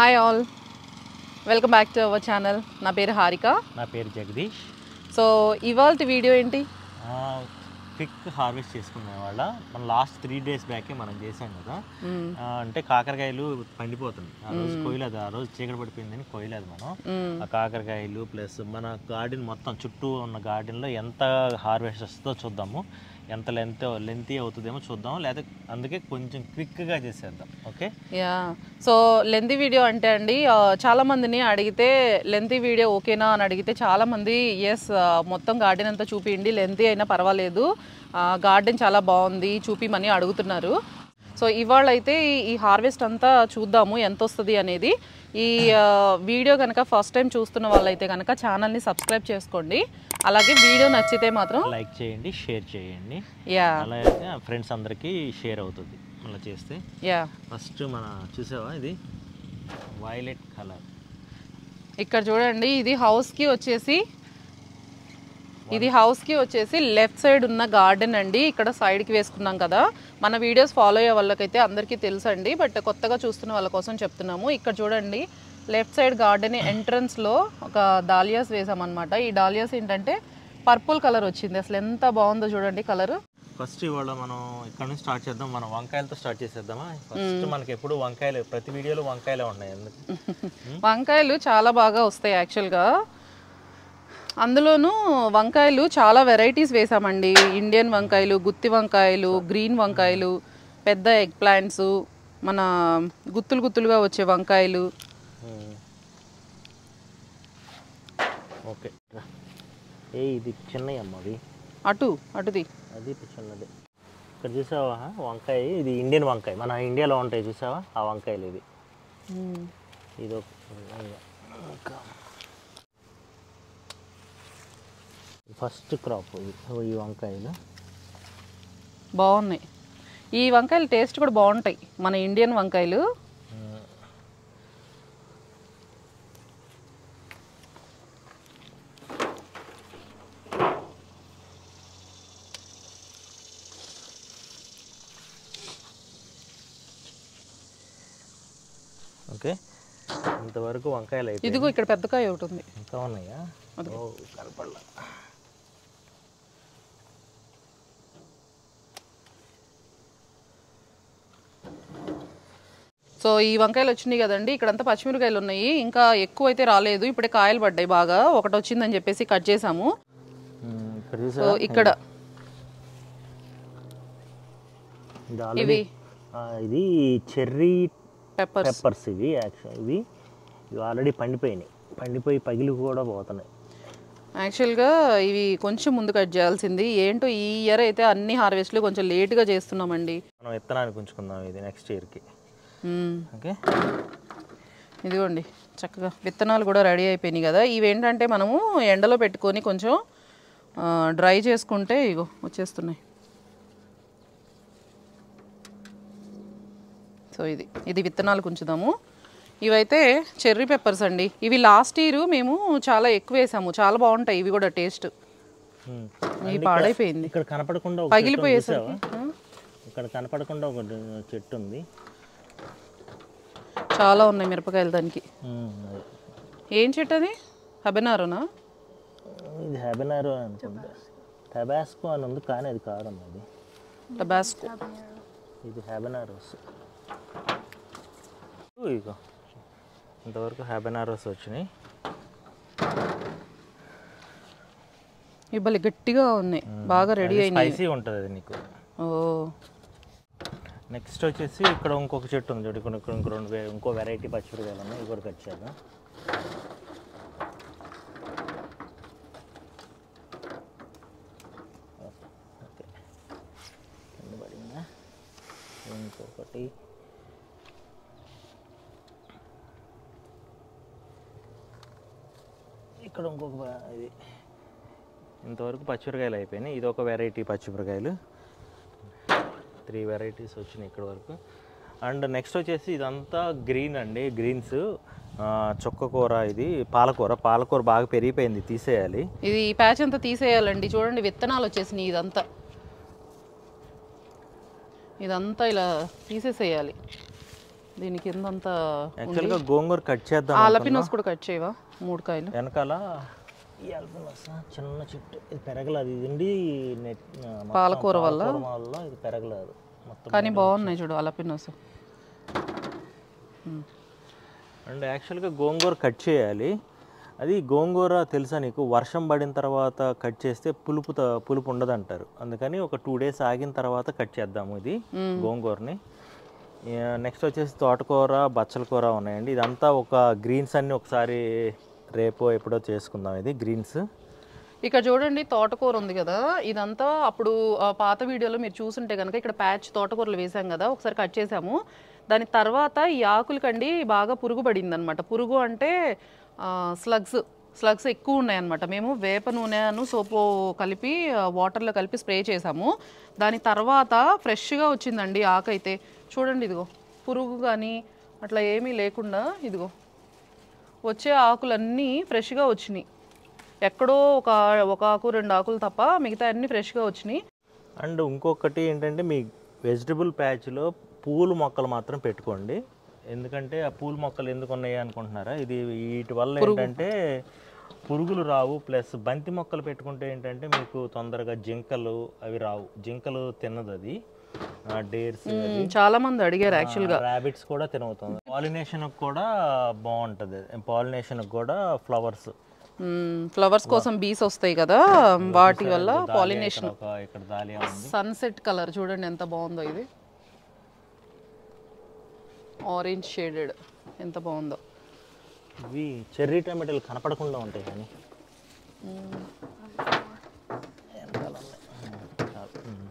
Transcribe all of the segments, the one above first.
Hi all welcome back to our channel నా పేరు హారిక నా పేరు జగదీష్ సో ఇవాళ వీడియో ఏంటి క్విక్ హార్వెస్ట్ చేసుకునే వాళ్ళ మనం లాస్ట్ త్రీ డేస్ బ్యాకే మనం చేసాం కదా మ్మ్. ఆ, అంటే కాకరకాయలు పండిపోతుంది ఆ రోజు కోయలేదు ఆ రోజు చీకటి పడిపోయిందని కోయలేదు మనం మ్మ్. ఆ కాకరకాయలు ప్లస్ మన గార్డెన్ మొత్తం చుట్టూ ఉన్న గార్డెన్లో ఎంత హార్వెస్ట్ వస్తుందో చూద్దాము ఎంత లెంత్ లెంతీ అవుతుందేమో చూద్దాం లేదా అందుకే కొంచెం క్విక్గా చేసేద్దాం okay yeah so lengthy video అంటే అండి ఆ, చాలా మందిని అడిగితే లెంతీ వీడియో ఓకేనా అని అడిగితే చాలా మంది ఎస్ మొత్తం గార్డెన్ అంతా చూపియండి లెంతీ అయినా పర్వాలేదు గార్డెన్ చాలా బాగుంది చూపిమని అడుగుతున్నారు సో ఇవాళ అయితే ఈ- ఈ హార్వెస్ట్ అంతా చూద్దాము ఎంత వస్తుంది అనేది ఈ ఆ, వీడియో కనుక ఫస్ట్ టైం చూస్తున్న వాళ్ళైతే కనుక ఛానల్ని సబ్స్క్రైబ్ చేసుకోండి అలాగే వీడియో నచ్చితే మాత్రం లైక్ చేయండి షేర్ చేయండి యా అలా అయితే ఫ్రెండ్స్ అందరికీ షేర్ అవుతుంది అలా చేస్తే యా ఫస్ట్ మన చూసావా ఇది వైలెట్ కలర్ ఇక్కడ చూడండి ఇది హౌస్కి వచ్చేసి ఇది హౌస్కి వచ్చేసి లెఫ్ట్ సైడ్ ఉన్న గార్డెన్ అండి ఇక్కడ సైడ్కి వేసుకున్నాం కదా మన వీడియోస్ ఫాలో అయ్యే వాళ్ళకైతే అందరికీ తెలుసండి బట్ కొత్తగా చూస్తున్న వాళ్ళ కోసం చెప్తున్నాము ఇక్కడ చూడండి లెఫ్ట్ సైడ్ గార్డెన్ ఎంట్రన్స్లో ఒక డాలియాస్ వేసామన్నమాట ఈ డాలియాస్ ఏంటంటే పర్పుల్ కలర్ వచ్చింది అసలు ఎంత బాగుందో చూడండి కలర్ ఫస్ట్ ఇవాళ మనం ఇక్కడ నుంచి స్టార్ట్ చేద్దాం మనం వంకాయలతో స్టార్ట్ చేసేద్దామా ఫస్ట్ మనకి ఎప్పుడు వంకాయలు ప్రతి వీడియోలో వంకాయలే ఉన్నాయి ఎందుకు వంకాయలు చాలా బాగా వస్తాయి యాక్చువల్గా అందులోనూ వంకాయలు చాలా వెరైటీస్ వేసామండి ఇండియన్ వంకాయలు గుత్తి వంకాయలు గ్రీన్ వంకాయలు పెద్ద ఎగ్ ప్లాంట్స్ మన గుత్తులు గుత్తులుగా వచ్చే వంకాయలు ఓకే ఏ ఇది చిన్నవి అమ్మ అవి అటు అటుది అది ఇప్పుడు చిన్నది ఇక్కడ చూసావా వంకాయ ఇది ఇండియన్ వంకాయ మన ఇండియాలో ఉంటాయి చూసావా ఆ వంకాయలు ఇది ఇది ఒక ఇంకా ఫస్ట్ క్రాప్ ఇది ఈ వంకాయలు బాగున్నాయి ఈ వంకాయలు టేస్ట్ కూడా బాగుంటాయి మన ఇండియన్ వంకాయలు ఓకే ఇంతవరకు వంకాయలు అయిపోయి ఇదిగో ఇక్కడ పెద్దకాయ ఒకటి ఉంది ఇంకా ఉన్నాయా ఓ కనపడలా సో ఈ వంకాయలు వచ్చినాయి కదండి ఇక్కడంతా పచ్చిమిరకాయలు ఉన్నాయి ఇంకా ఎక్కువ అయితే రాలేదు ఇప్పుడే కాయలు పడ్డాయి బాగా ఒకటి వచ్చిందని చెప్పేసి కట్ చేసాము ఉమ్, ఇక్కడ సో చూసావా ఇక్కడ ఇది already- ఇవి ఆ, ఇది చెర్రీ పెప్పర్స్ పెప్పర్స్ ఇవి యాక్చువల్ ఇవి ఇవి ఆల్రెడీ పండిపోయినాయి పండిపోయి పగిలి కూడా పోతున్నాయి యాక్చువల్గా ఇవి కొంచెం ముందు కట్ చేయాల్సింది ఏంటో ఈ ఇయర్ అయితే అన్ని హార్వెస్ట్లు కొంచెం లేట్గా చేస్తున్నామండి మనం విత్తనానికి ఉంచుకుందాం ఇది నెక్స్ట్ ఇయర్కి మ్మ్. ఓకే ఇదిగోండి చక్కగా విత్తనాలు కూడా రెడీ అయిపోయినాయి కదా ఇవి ఏంటంటే మనము ఎండలో పెట్టుకొని కొంచెం డ్రై చేసుకుంటే ఇగో వచ్చేస్తున్నాయి సో ఇది ఇది విత్తనాలకు ఉంచుదాము ఇవైతే చెర్రీ పెప్పర్స్ అండి ఇవి లాస్ట్ ఇయర్ మేము చాలా ఎక్కువ వేసాము చాలా బాగుంటాయి ఇవి కూడా టేస్ట్ ఉమ్. ఇవి పాడైపోయింది ఇక్కడ కనపడకుండా ఒక చెట్టు ఉంది పగిలిపోయేసరికి చూసావా? ఇక్కడ కనపడకుండా ఒక చెట్టు ఉంది చాలా ఉన్నాయి మిరపకాయలు దానికి ఉమ్, అదే. ఏం చెట్టు అది హబెనారోనా ఇది హెబెనారో అనుకుంటా టబాస్కో అని ఉంది కానీ అది కాదమ్మా అది టబాస్కో ఇది హ్యాబెనారోస్ ఇగో ఇంతవరకు హ్యాబెనారోస్ వచ్చినాయి ఇవ్వాలి గట్టిగా ఉన్నాయి బాగా రెడీ అయినాయి స్పైసీ ఉంటుంది అది నీకు ఓ నెక్స్ట్ వచ్చేసి ఇక్కడ ఇంకొక చెట్టు ఉంది చూడు ఇక్కడ ఇంకో రెండు వే- ఇంకో వెరైటీ పచ్చిమిరకాయలు ఉన్నాయి ఇవి కూడా కట్ చేద్దాం ఓకే కింద పడిందా ఇంకొకటి ఇక్కడ ఇంకొక వే- ఇది ఇంతవరకు పచ్చిమిరకాయలు అయిపోయినాయి ఇది ఒక వెరైటీ పచ్చిమిరకాయలు త్రీ వెరైటీస్ వచ్చినాయి ఇక్కడ వరకు అండ్ నెక్స్ట్ వచ్చేసి ఇదంతా గ్రీన్ అండి గ్రీన్స్ చొక్క కూర ఇది పాలకూర పాలకూర బాగా పెరిగిపోయింది తీసేయాలి ఇది ఈ ప్యాచ్ అంతా తీసేయాలండి చూడండి విత్తనాలు వచ్చేసినాయి ఇదంతా ఇదంతా ఇలా తీసేసేయాలి దీని కిందంతా యాక్చువల్గా గోంగూర కట్ చేద్దాం ఆలపినోస్ కూడా కట్ చేయవా మూడు కాయలు వెనకాల ఈ అల్పనస చిన్న చెట్టు ఇది పెరగలేదు ఇది ఉండి నెట్ ఆ, మొత్తం పాలకూర వల్ల? పాలకూర వల్ల ఇది పెరగలేదు మొత్తం కానీ బాగున్నాయి చూడు ఆలపినోస్ అండ్ యాక్చువల్గా గోంగూర కట్ చేయాలి అది గోంగూర తెలుసా నీకు వర్షం పడిన తర్వాత కట్ చేస్తే పులుపు త- పులుపు ఉండదు అంటారు అందుకని ఒక టూ డేస్ ఆగిన తర్వాత కట్ చేద్దాము ఇది గోంగూరని నెక్స్ట్ వచ్చేసి తోటకూర బచ్చల కూర ఉన్నాయండి ఇదంతా ఒక గ్రీన్స్ అన్ని ఒకసారి రేపు ఎప్పుడో చేసుకుందాం ఇది గ్రీన్స్ ఇక్కడ చూడండి తోటకూర ఉంది కదా ఇదంతా అప్పుడు ఆ, పాత వీడియోలో మీరు చూసుంటే కనుక ఇక్కడ ప్యాచ్ తోటకూరలు వేసాం కదా ఒకసారి కట్ చేసాము దాని తర్వాత ఈ ఆకులకండి బాగా పురుగు పడింది అనమాట పురుగు అంటే స్లగ్స్ స్లగ్స్ ఎక్కువ ఉన్నాయన్నమాట మేము వేప నూనెను సోపు కలిపి ఆ, వాటర్లో కలిపి స్ప్రే చేసాము దాని తర్వాత ఫ్రెష్గా వచ్చిందండి ఆకు అయితే చూడండి ఇదిగో పురుగు కానీ అట్లా ఏమీ లేకుండా ఇదిగో వచ్చే ఆకులన్నీ ఫ్రెష్గా వచ్చినాయి ఎక్కడో ఒక ఒక ఆకు రెండు ఆకులు తప్ప మిగతా అన్ని ఫ్రెష్గా వచ్చినాయి అండ్ ఇంకొకటి ఏంటంటే మీ వెజిటబుల్ ప్యాచ్లో పూల మొక్కలు మాత్రం పెట్టుకోండి ఎందుకంటే ఆ పూల మొక్కలు ఎందుకు ఉన్నాయి అనుకుంటున్నారా ఇది వీటి వల్ల ఏంటంటే పురుగులు రావు ప్లస్ బంతి మొక్కలు పెట్టుకుంటే ఏంటంటే మీకు తొందరగా జింకలు అవి రావు జింకలు తినదు అది డేర్స్ మ్మ్, చాలా మంది అడిగారు యాక్చువల్గా ర్యాబిట్స్ కూడా తినవుతుంది పాలినేషన్ కూడా బాగుంటుంది పాలినేషన్ కూడా ఫ్లవర్స్ ఫ్లవర్స్ కోసం బీస్ వస్తాయి కదా వాటి వల్ల పాలినేషన్ ఒక ఇక్కడ దాలియా ఉంది సన్సెట్ కలర్ చూడండి ఎంత బాగుందో ఇది ఆరెంజ్ షేడెడ్ ఎంత బాగుందో ఇవి చెర్రీ టమాటాలు కనపడకుండా ఉంటాయి కానీ వెనకాల ఉన్నాయి. చాలు. ఉమ్.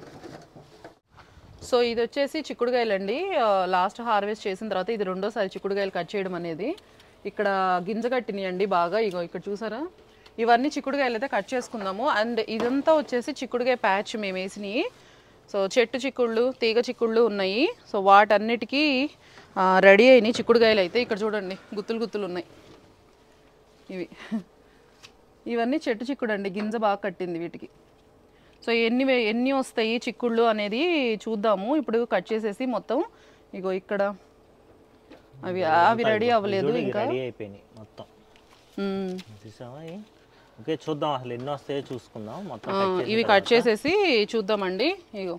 సో ఇది వచ్చేసి చిక్కుడుకాయలండి లాస్ట్ హార్వెస్ట్ చేసిన తర్వాత ఇది రెండోసారి చిక్కుడుకాయలు కట్ చేయడం అనేది ఇక్కడ గింజ కట్టినాయండి బాగా ఇగో ఇక్కడ చూసారా ఇవన్నీ చిక్కుడుకాయలు అయితే కట్ చేసుకుందాము అండ్ ఇదంతా వచ్చేసి చిక్కుడుకాయ ప్యాచ్ మేము వేసినాయి సో చెట్టు చిక్కుళ్ళు తీగ చిక్కుళ్ళు ఉన్నాయి సో వాటన్నిటికీ రెడీ అయినాయి చిక్కుడుకాయలు అయితే ఇక్కడ చూడండి గుత్తులు గుత్తులు ఉన్నాయి ఇవి ఇవన్నీ చెట్టు చిక్కుడు అండి గింజ బాగా కట్టింది వీటికి సో ఎన్ని వే- ఎన్ని వస్తాయి చిక్కుళ్ళు అనేది చూద్దాము ఇప్పుడు కట్ చేసేసి మొత్తం ఇగో ఇక్కడ అవి అవి రెడీ అవ్వలేదు చూడు, ఇవి ఇంకా రెడీ అయిపోయినాయి మొత్తం మ్మ్. చూసావా ఇవి? ఓకే చూద్దాం అసలు ఎన్ని వస్తాయో చూసుకుందాం మొత్తం ఆ, కట్ చేసిన ఇవి కట్ చేసేసి చూద్దామండి ఇగో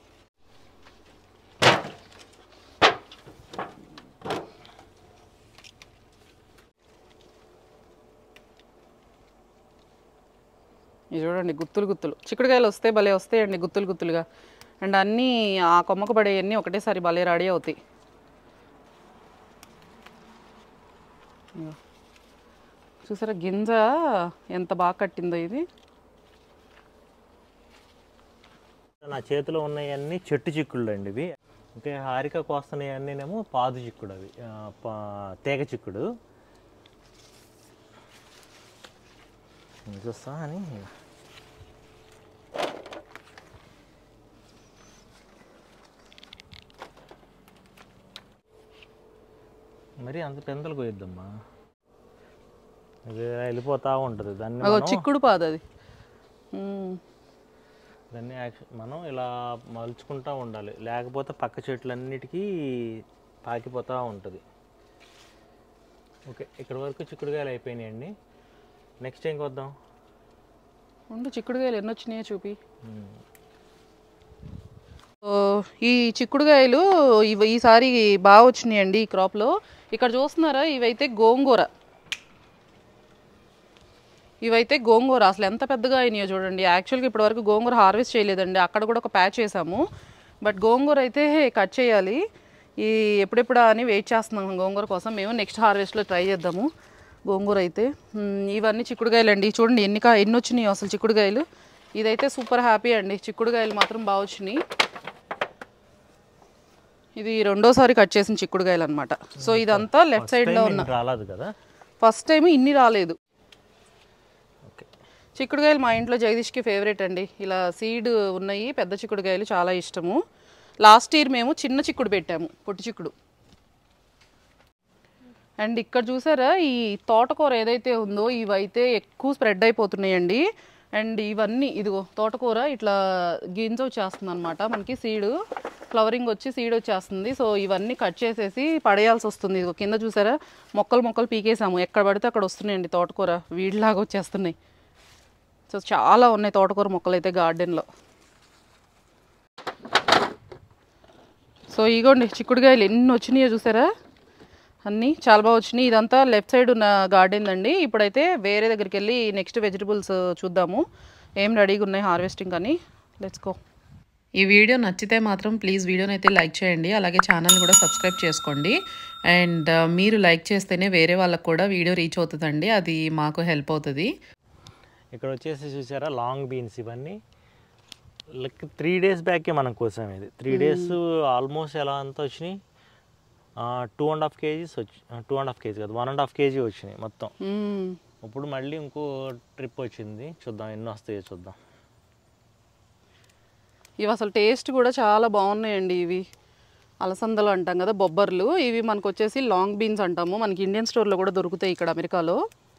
ఇది చూడండి గుత్తులు గుత్తులు చిక్కుడుకాయలు వస్తే భలే వస్తాయండి గుత్తులు గుత్తులుగా అండ్ అన్నీ ఆ కొమ్మకు పడేవన్నీ ఒకటేసారి భలే రెడీ అవుతాయి ఇగో. చూసారా గింజ ఎంత బాగా కట్టిందో ఇది నా చేతిలో ఉన్నవన్నీ చెట్టు చిక్కుళ్ళు అండి ఇవి అంటే హారిక కోస్తున్నాయి అన్నీనేమో పాదు చిక్కుడు అవి ఆ, పా- తీగ చిక్కుడు ఇది చూస్తా అని మరి అంత పెందలు పోయిద్దమ్మా ఇది వెళ్ళిపోతా ఉంటుంది దాన్ని అగో మనం- చిక్కుడు పాదు అది మ్మ్. దాన్ని యాక్షన్ మనం ఇలా మలుచుకుంటూ ఉండాలి లేకపోతే పక్క చెట్లన్నిటికీ పాకిపోతూ ఉంటుంది ఓకే ఇక్కడ వరకు చిక్కుడుకాయలు అయిపోయినాయండి నెక్స్ట్ ఏం కొద్దాం ఉండు చిక్కుడుకాయలు ఎన్ని వచ్చినాయో చూపి మ్మ్. సో, ఈ చిక్కుడుకాయలు ఇవి ఈసారి బాగా వచ్చినాయండి ఈ క్రాప్లో ఇక్కడ చూస్తున్నారా ఇవైతే గోంగూర ఇవైతే గోంగూర అసలు ఎంత పెద్దగా అయినాయో చూడండి యాక్చువల్గా ఇప్పటివరకు గోంగూర హార్వెస్ట్ చేయలేదండి అక్కడ కూడా ఒక ప్యాచ్ వేసాము బట్ గోంగూర అయితే కట్ చేయాలి ఈ ఎప్పుడెప్పుడా అని వెయిట్ చేస్తున్నాం గోంగూర కోసం మేము నెక్స్ట్ హార్వెస్ట్లో ట్రై చేద్దాము గోంగూర అయితే మ్, ఇవన్నీ చిక్కుడుకాయలు అండి చూడండి ఎన్ని కా ఎన్ని వచ్చినాయి అసలు చిక్కుడుకాయలు ఇదైతే సూపర్ హ్యాపీ అండి చిక్కుడుకాయలు మాత్రం బాగా వచ్చినాయి ఇది రెండోసారి కట్ చేసిన చిక్కుడుకాయలు అనమాట సో ఇదంతా లెఫ్ట్ సైడ్లో ఉన్న టైం రాలేదు కదా ఫస్ట్ టైం ఇన్ని రాలేదు ఓకే చిక్కుడుకాయలు మా ఇంట్లో జగదీష్కి ఫేవరెట్ అండి ఇలా సీడ్ ఉన్నాయి పెద్ద చిక్కుడుకాయలు చాలా ఇష్టము లాస్ట్ ఇయర్ మేము చిన్న చిక్కుడు పెట్టాము పొట్టి చిక్కుడు అండ్ ఇక్కడ చూసారా ఈ తోటకూర ఏదైతే ఉందో ఇవైతే ఎక్కువ స్ప్రెడ్ అయిపోతున్నాయండి అండ్ ఇవన్నీ ఇదిగో తోటకూర ఇట్లా గింజ వచ్చేస్తుంది అనమాట మనకి సీడు ఫ్లవరింగ్ వచ్చి సీడ్ వచ్చేస్తుంది సో ఇవన్నీ కట్ చేసేసి పడేయాల్సి వస్తుంది ఇదిగో కింద చూసారా మొక్కలు మొక్కలు పీకేసాము ఎక్కడ పడితే అక్కడ వస్తున్నాయండి తోటకూర వీడిలాగా వచ్చేస్తున్నాయి సో చాలా ఉన్నాయి తోటకూర మొక్కలు అయితే గార్డెన్లో సో ఇగోండి చిక్కుడుకాయలు ఎన్ని వచ్చినాయో చూసారా అన్నీ చాలా బాగా వచ్చినాయి ఇదంతా లెఫ్ట్ సైడ్ ఉన్న గార్డెన్ అండి ఇప్పుడైతే వేరే దగ్గరికి వెళ్ళి నెక్స్ట్ వెజిటబుల్స్ చూద్దాము ఏం రెడీగా ఉన్నాయి హార్వెస్టింగ్ అని లెట్స్ గో ఈ వీడియో నచ్చితే మాత్రం ప్లీజ్ వీడియోని అయితే లైక్ చేయండి అలాగే ఛానల్ కూడా సబ్స్క్రైబ్ చేసుకోండి అండ్ మీరు లైక్ చేస్తేనే వేరే వాళ్ళకు కూడా వీడియో రీచ్ అవుతుందండి అది మాకు హెల్ప్ అవుతుంది ఇక్కడ వచ్చేసి చూసారా లాంగ్ బీన్స్ ఇవన్నీ లైక్ త్రీ డేస్ బ్యాకే మనం కోసాం ఇది త్రీ డేస్ ఆల్మోస్ట్ ఎలా అంతా వచ్చినాయి టూ అండ్ హాఫ్ కేజీస్ వచ్చి టూ అండ్ హాఫ్ కేజీ కాదు వన్ అండ్ హాఫ్ కేజీ వచ్చినాయి మొత్తం మ్మ్. ఇప్పుడు మళ్ళీ ఇంకో ట్రిప్ వచ్చింది చూద్దాం ఎన్ని వస్తాయో చూద్దాం ఇవి అసలు టేస్ట్ కూడా చాలా బాగున్నాయండి ఇవి అలసందలు అంటాం కదా బొబ్బర్లు ఇవి మనకు వచ్చేసి లాంగ్ బీన్స్ అంటాము మనకి ఇండియన్ స్టోర్లో కూడా దొరుకుతాయి ఇక్కడ అమెరికాలో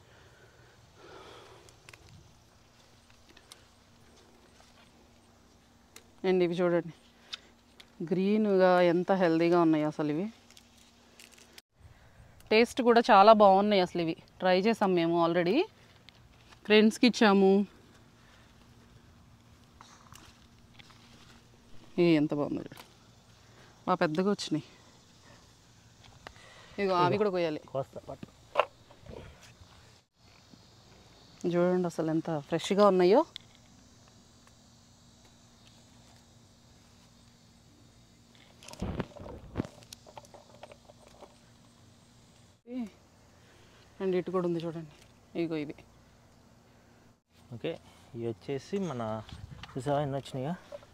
అండ్ ఇవి చూడండి గ్రీన్గా ఎంత హెల్తీగా ఉన్నాయి అసలు ఇవి టేస్ట్ కూడా చాలా బాగున్నాయి అసలు ఇవి ట్రై చేసాం మేము ఆల్రెడీ ఫ్రెండ్స్కి ఇచ్చాము ఏ ఎంత బాగుందో చూడు బాగా పెద్దగా వచ్చినాయి ఇదిగో అవి కూడా కొయ్యాలి కోస్తా పట్టు చూడండి అసలు ఎంత ఫ్రెష్గా ఉన్నాయో అండ్ ఇటు కూడా ఉంది చూడండి ఇగో ఇవి ఓకే ఇవి వచ్చేసి మన చూసావా ఎన్ని వచ్చినాయా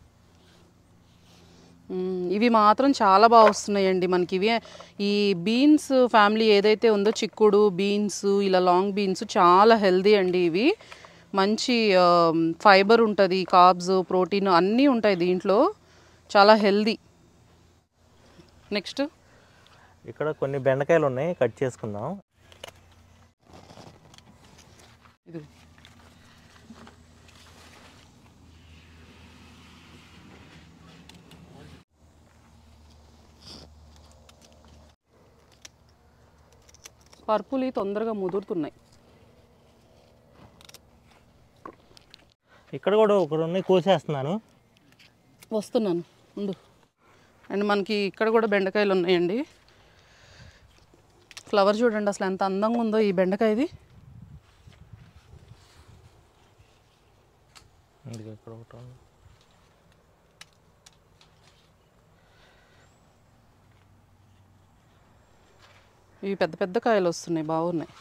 మ్మ్. ఇవి మాత్రం చాలా బాగా వస్తున్నాయండి మనకి ఇవి ఈ బీన్స్ ఫ్యామిలీ ఏదైతే ఉందో చిక్కుడు బీన్స్ ఇలా లాంగ్ బీన్స్ చాలా హెల్దీ అండి ఇవి మంచి ఫైబర్ ఉంటుంది కార్బ్స్ ప్రోటీన్ అన్నీ ఉంటాయి దీంట్లో చాలా హెల్దీ నెక్స్ట్ ఇక్కడ కొన్ని బెండకాయలు ఉన్నాయి కట్ చేసుకుందాం ఇది పర్పుల్ తొందరగా ముదురుతున్నాయి ఇక్కడ కూడా ఒకటి ఉన్నాయి కోసేస్తున్నాను వస్తున్నాను ఉండు అండ్ మనకి ఇక్కడ కూడా బెండకాయలు ఉన్నాయండి ఫ్లవర్ చూడండి అసలు ఎంత అందంగా ఉందో ఈ బెండకాయది ఇదిగో ఇక్కడ ఒకటి ఉంది. ఇవి పెద్ద పెద్ద కాయలు వస్తున్నాయి బాగున్నాయి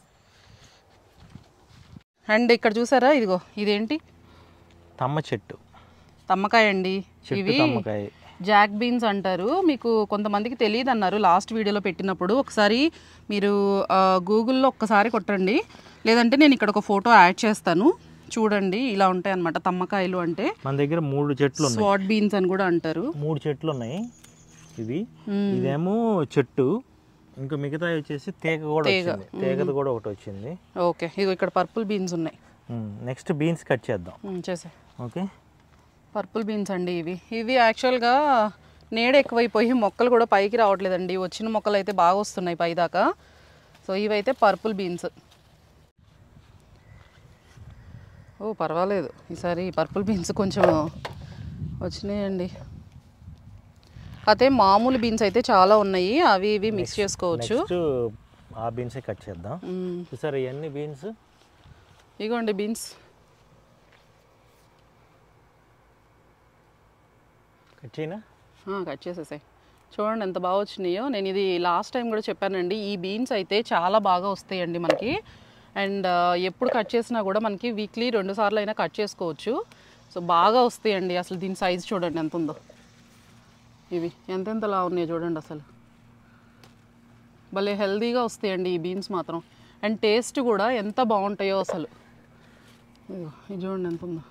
అండ్ ఇక్కడ చూసారా ఇదిగో ఇదేంటి తమ్మ చెట్టు తమ్మకాయ అండి చెట్టు ఇవి తమ్మకాయ జాక్ బీన్స్ అంటారు మీకు కొంతమందికి తెలియదు అన్నారు లాస్ట్ వీడియోలో పెట్టినప్పుడు ఒకసారి మీరు ఆ, గూగుల్లో ఒక్కసారి కొట్టండి లేదంటే నేను ఇక్కడ ఒక ఫోటో యాడ్ చేస్తాను చూడండి ఇలా ఉంటాయి అన్నమాట తమ్మకాయలు అంటే మన దగ్గర మూడు చెట్లు ఉన్నాయి స్వాట్ బీన్స్ అని కూడా అంటారు మూడు చెట్లు ఉన్నాయి ఇది మ్మ్. ఇదేమో చెట్టు ఇంకా మిగతా వచ్చేసి తీగ కూడా వచ్చింది తీగది కూడా ఒకటి వచ్చింది ఓకే ఇగో ఇక్కడ పర్పుల్ బీన్స్ ఉన్నాయి నెక్స్ట్ బీన్స్ కట్ చేద్దాం చేసే ఓకే పర్పుల్ బీన్స్ అండి ఇవి ఇవి యాక్చువల్గా నీడ ఎక్కువైపోయి మొక్కలు కూడా పైకి రావట్లేదండి వచ్చిన మొక్కలు అయితే బాగా వస్తున్నాయి పైదాకా సో ఇవైతే పర్పుల్ బీన్స్ ఓ పర్వాలేదు ఈసారి పర్పుల్ బీన్స్ కొంచెం వచ్చినాయండి అయితే మామూలు బీన్స్ అయితే చాలా ఉన్నాయి అవి ఇవి మిక్స్ చేసుకోవచ్చు నెక్స్ట్ ఆ బీన్సే కట్ చేద్దాం మ్మ్. చూసారు ఇవన్నీ బీన్స్ ఇగోండి బీన్స్ కట్ చేయనా కట్ చేసేసాయి చూడండి ఎంత బాగా వచ్చినాయో నేను ఇది లాస్ట్ టైం కూడా చెప్పానండి ఈ బీన్స్ అయితే చాలా బాగా వస్తాయండి మనకి అండ్ ఎప్పుడు కట్ చేసినా కూడా మనకి వీక్లీ రెండు సార్లు అయినా కట్ చేసుకోవచ్చు సో బాగా వస్తాయండి అసలు దీని సైజ్ చూడండి ఎంత ఉందో ఇవి ఎంతెంతలా ఉన్నాయి చూడండి అసలు భలే హెల్తీగా వస్తాయండి ఈ బీన్స్ మాత్రం అండ్ టేస్ట్ కూడా ఎంత బాగుంటాయో అసలు ఇదిగో, ఇది చూడండి ఎంత ఉందో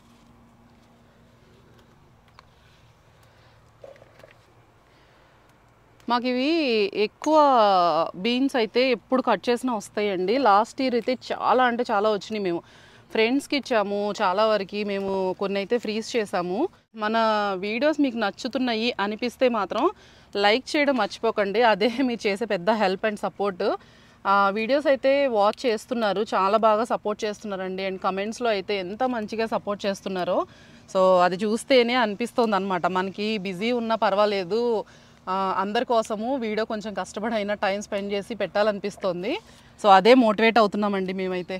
మాకు ఇవి ఎక్కువ బీన్స్ అయితే ఎప్పుడు కట్ చేసినా వస్తాయండి లాస్ట్ ఇయర్ అయితే చాలా అంటే చాలా వచ్చినాయి మేము ఫ్రెండ్స్కి ఇచ్చాము చాలా వరకు మేము కొన్ని అయితే ఫ్రీజ్ చేసాము మన వీడియోస్ మీకు నచ్చుతున్నాయి అనిపిస్తే మాత్రం లైక్ చేయడం మర్చిపోకండి అదే మీరు చేసే పెద్ద హెల్ప్ అండ్ సపోర్ట్ వీడియోస్ అయితే వాచ్ చేస్తున్నారు చాలా బాగా సపోర్ట్ చేస్తున్నారండి అండ్ కమెంట్స్లో అయితే ఎంత మంచిగా సపోర్ట్ చేస్తున్నారో సో అది చూస్తేనే అనిపిస్తుంది అనమాట మనకి బిజీ ఉన్నా పర్వాలేదు ఆ, అందరి కోసము వీడియో కొంచెం కష్టపడి అయినా టైం స్పెండ్ చేసి పెట్టాలనిపిస్తుంది సో అదే మోటివేట్ అవుతున్నామండి మేమైతే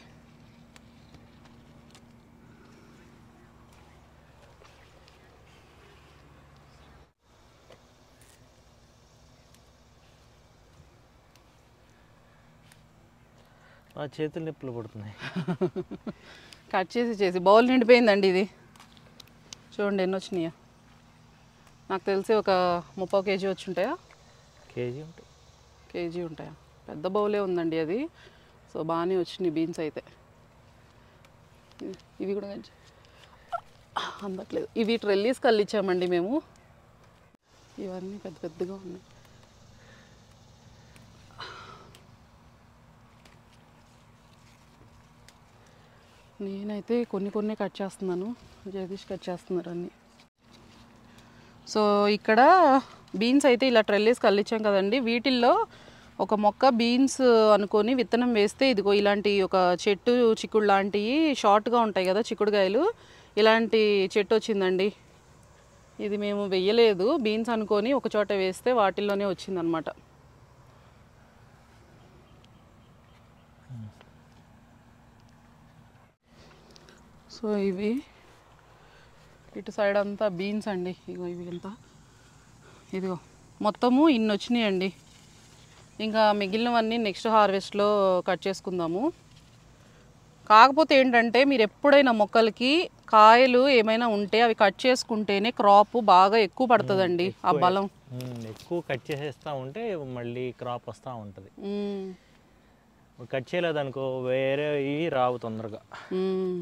ఆ చేతులు నొప్పులు పుడుతున్నాయి కట్ చేసి చేసి బౌల్ నిండిపోయిందండి ఇది చూడండి ఎన్ని వచ్చినాయా నాకు తెలిసి ఒక ముప్పై కేజీ వచ్చి ఉంటాయా కేజీ ఉంటాయి కేజీ ఉంటాయా పెద్ద బౌలే ఉందండి అది సో బాగానే వచ్చినాయి బీన్స్ అయితే ఇవి- ఇవి కూడా కొంచెం అందట్లేదు ఇవి ట్రెల్లీస్ కల్లిచ్చామండి మేము ఇవన్నీ పెద్ద పెద్దగా ఉన్నాయి నేనైతే కొన్ని కొన్ని కట్ చేస్తున్నాను జగదీష్ కట్ చేస్తున్నారు అన్నీ సో ఇక్కడ బీన్స్ అయితే ఇలా ట్రెల్లీస్ కల్లించాం కదండి వీటిల్లో ఒక మొక్క బీన్స్ అనుకొని విత్తనం వేస్తే ఇదిగో ఇలాంటి ఒక చెట్టు చిక్కుడు లాంటివి షార్ట్గా ఉంటాయి కదా చిక్కుడుకాయలు ఇలాంటి చెట్టు వచ్చిందండి ఇది మేము వెయ్యలేదు బీన్స్ అనుకొని ఒక చోట వేస్తే వాటిల్లోనే వచ్చిందనమాట సో ఇవి ఇటు సైడ్ అంతా బీన్స్ అండి ఇగో ఇవి అంతా ఇదిగో మొత్తము ఇన్ని వచ్చినాయండి ఇంకా మిగిలినవన్నీ నెక్స్ట్ హార్వెస్ట్లో కట్ చేసుకుందాము కాకపోతే ఏంటంటే మీరు ఎప్పుడైనా మొక్కలకి కాయలు ఏమైనా ఉంటే అవి కట్ చేసుకుంటేనే క్రాప్ బాగా ఎక్కువ పడుతుందండి ఆ బలం ఉమ్, ఎక్కువ కట్ చేసేస్తూ ఉంటే మళ్ళీ క్రాప్ వస్తూ ఉంటుంది ఉమ్, కట్ చేయలేదనుకో వేరే ఇవి రావు తొందరగా ఉమ్.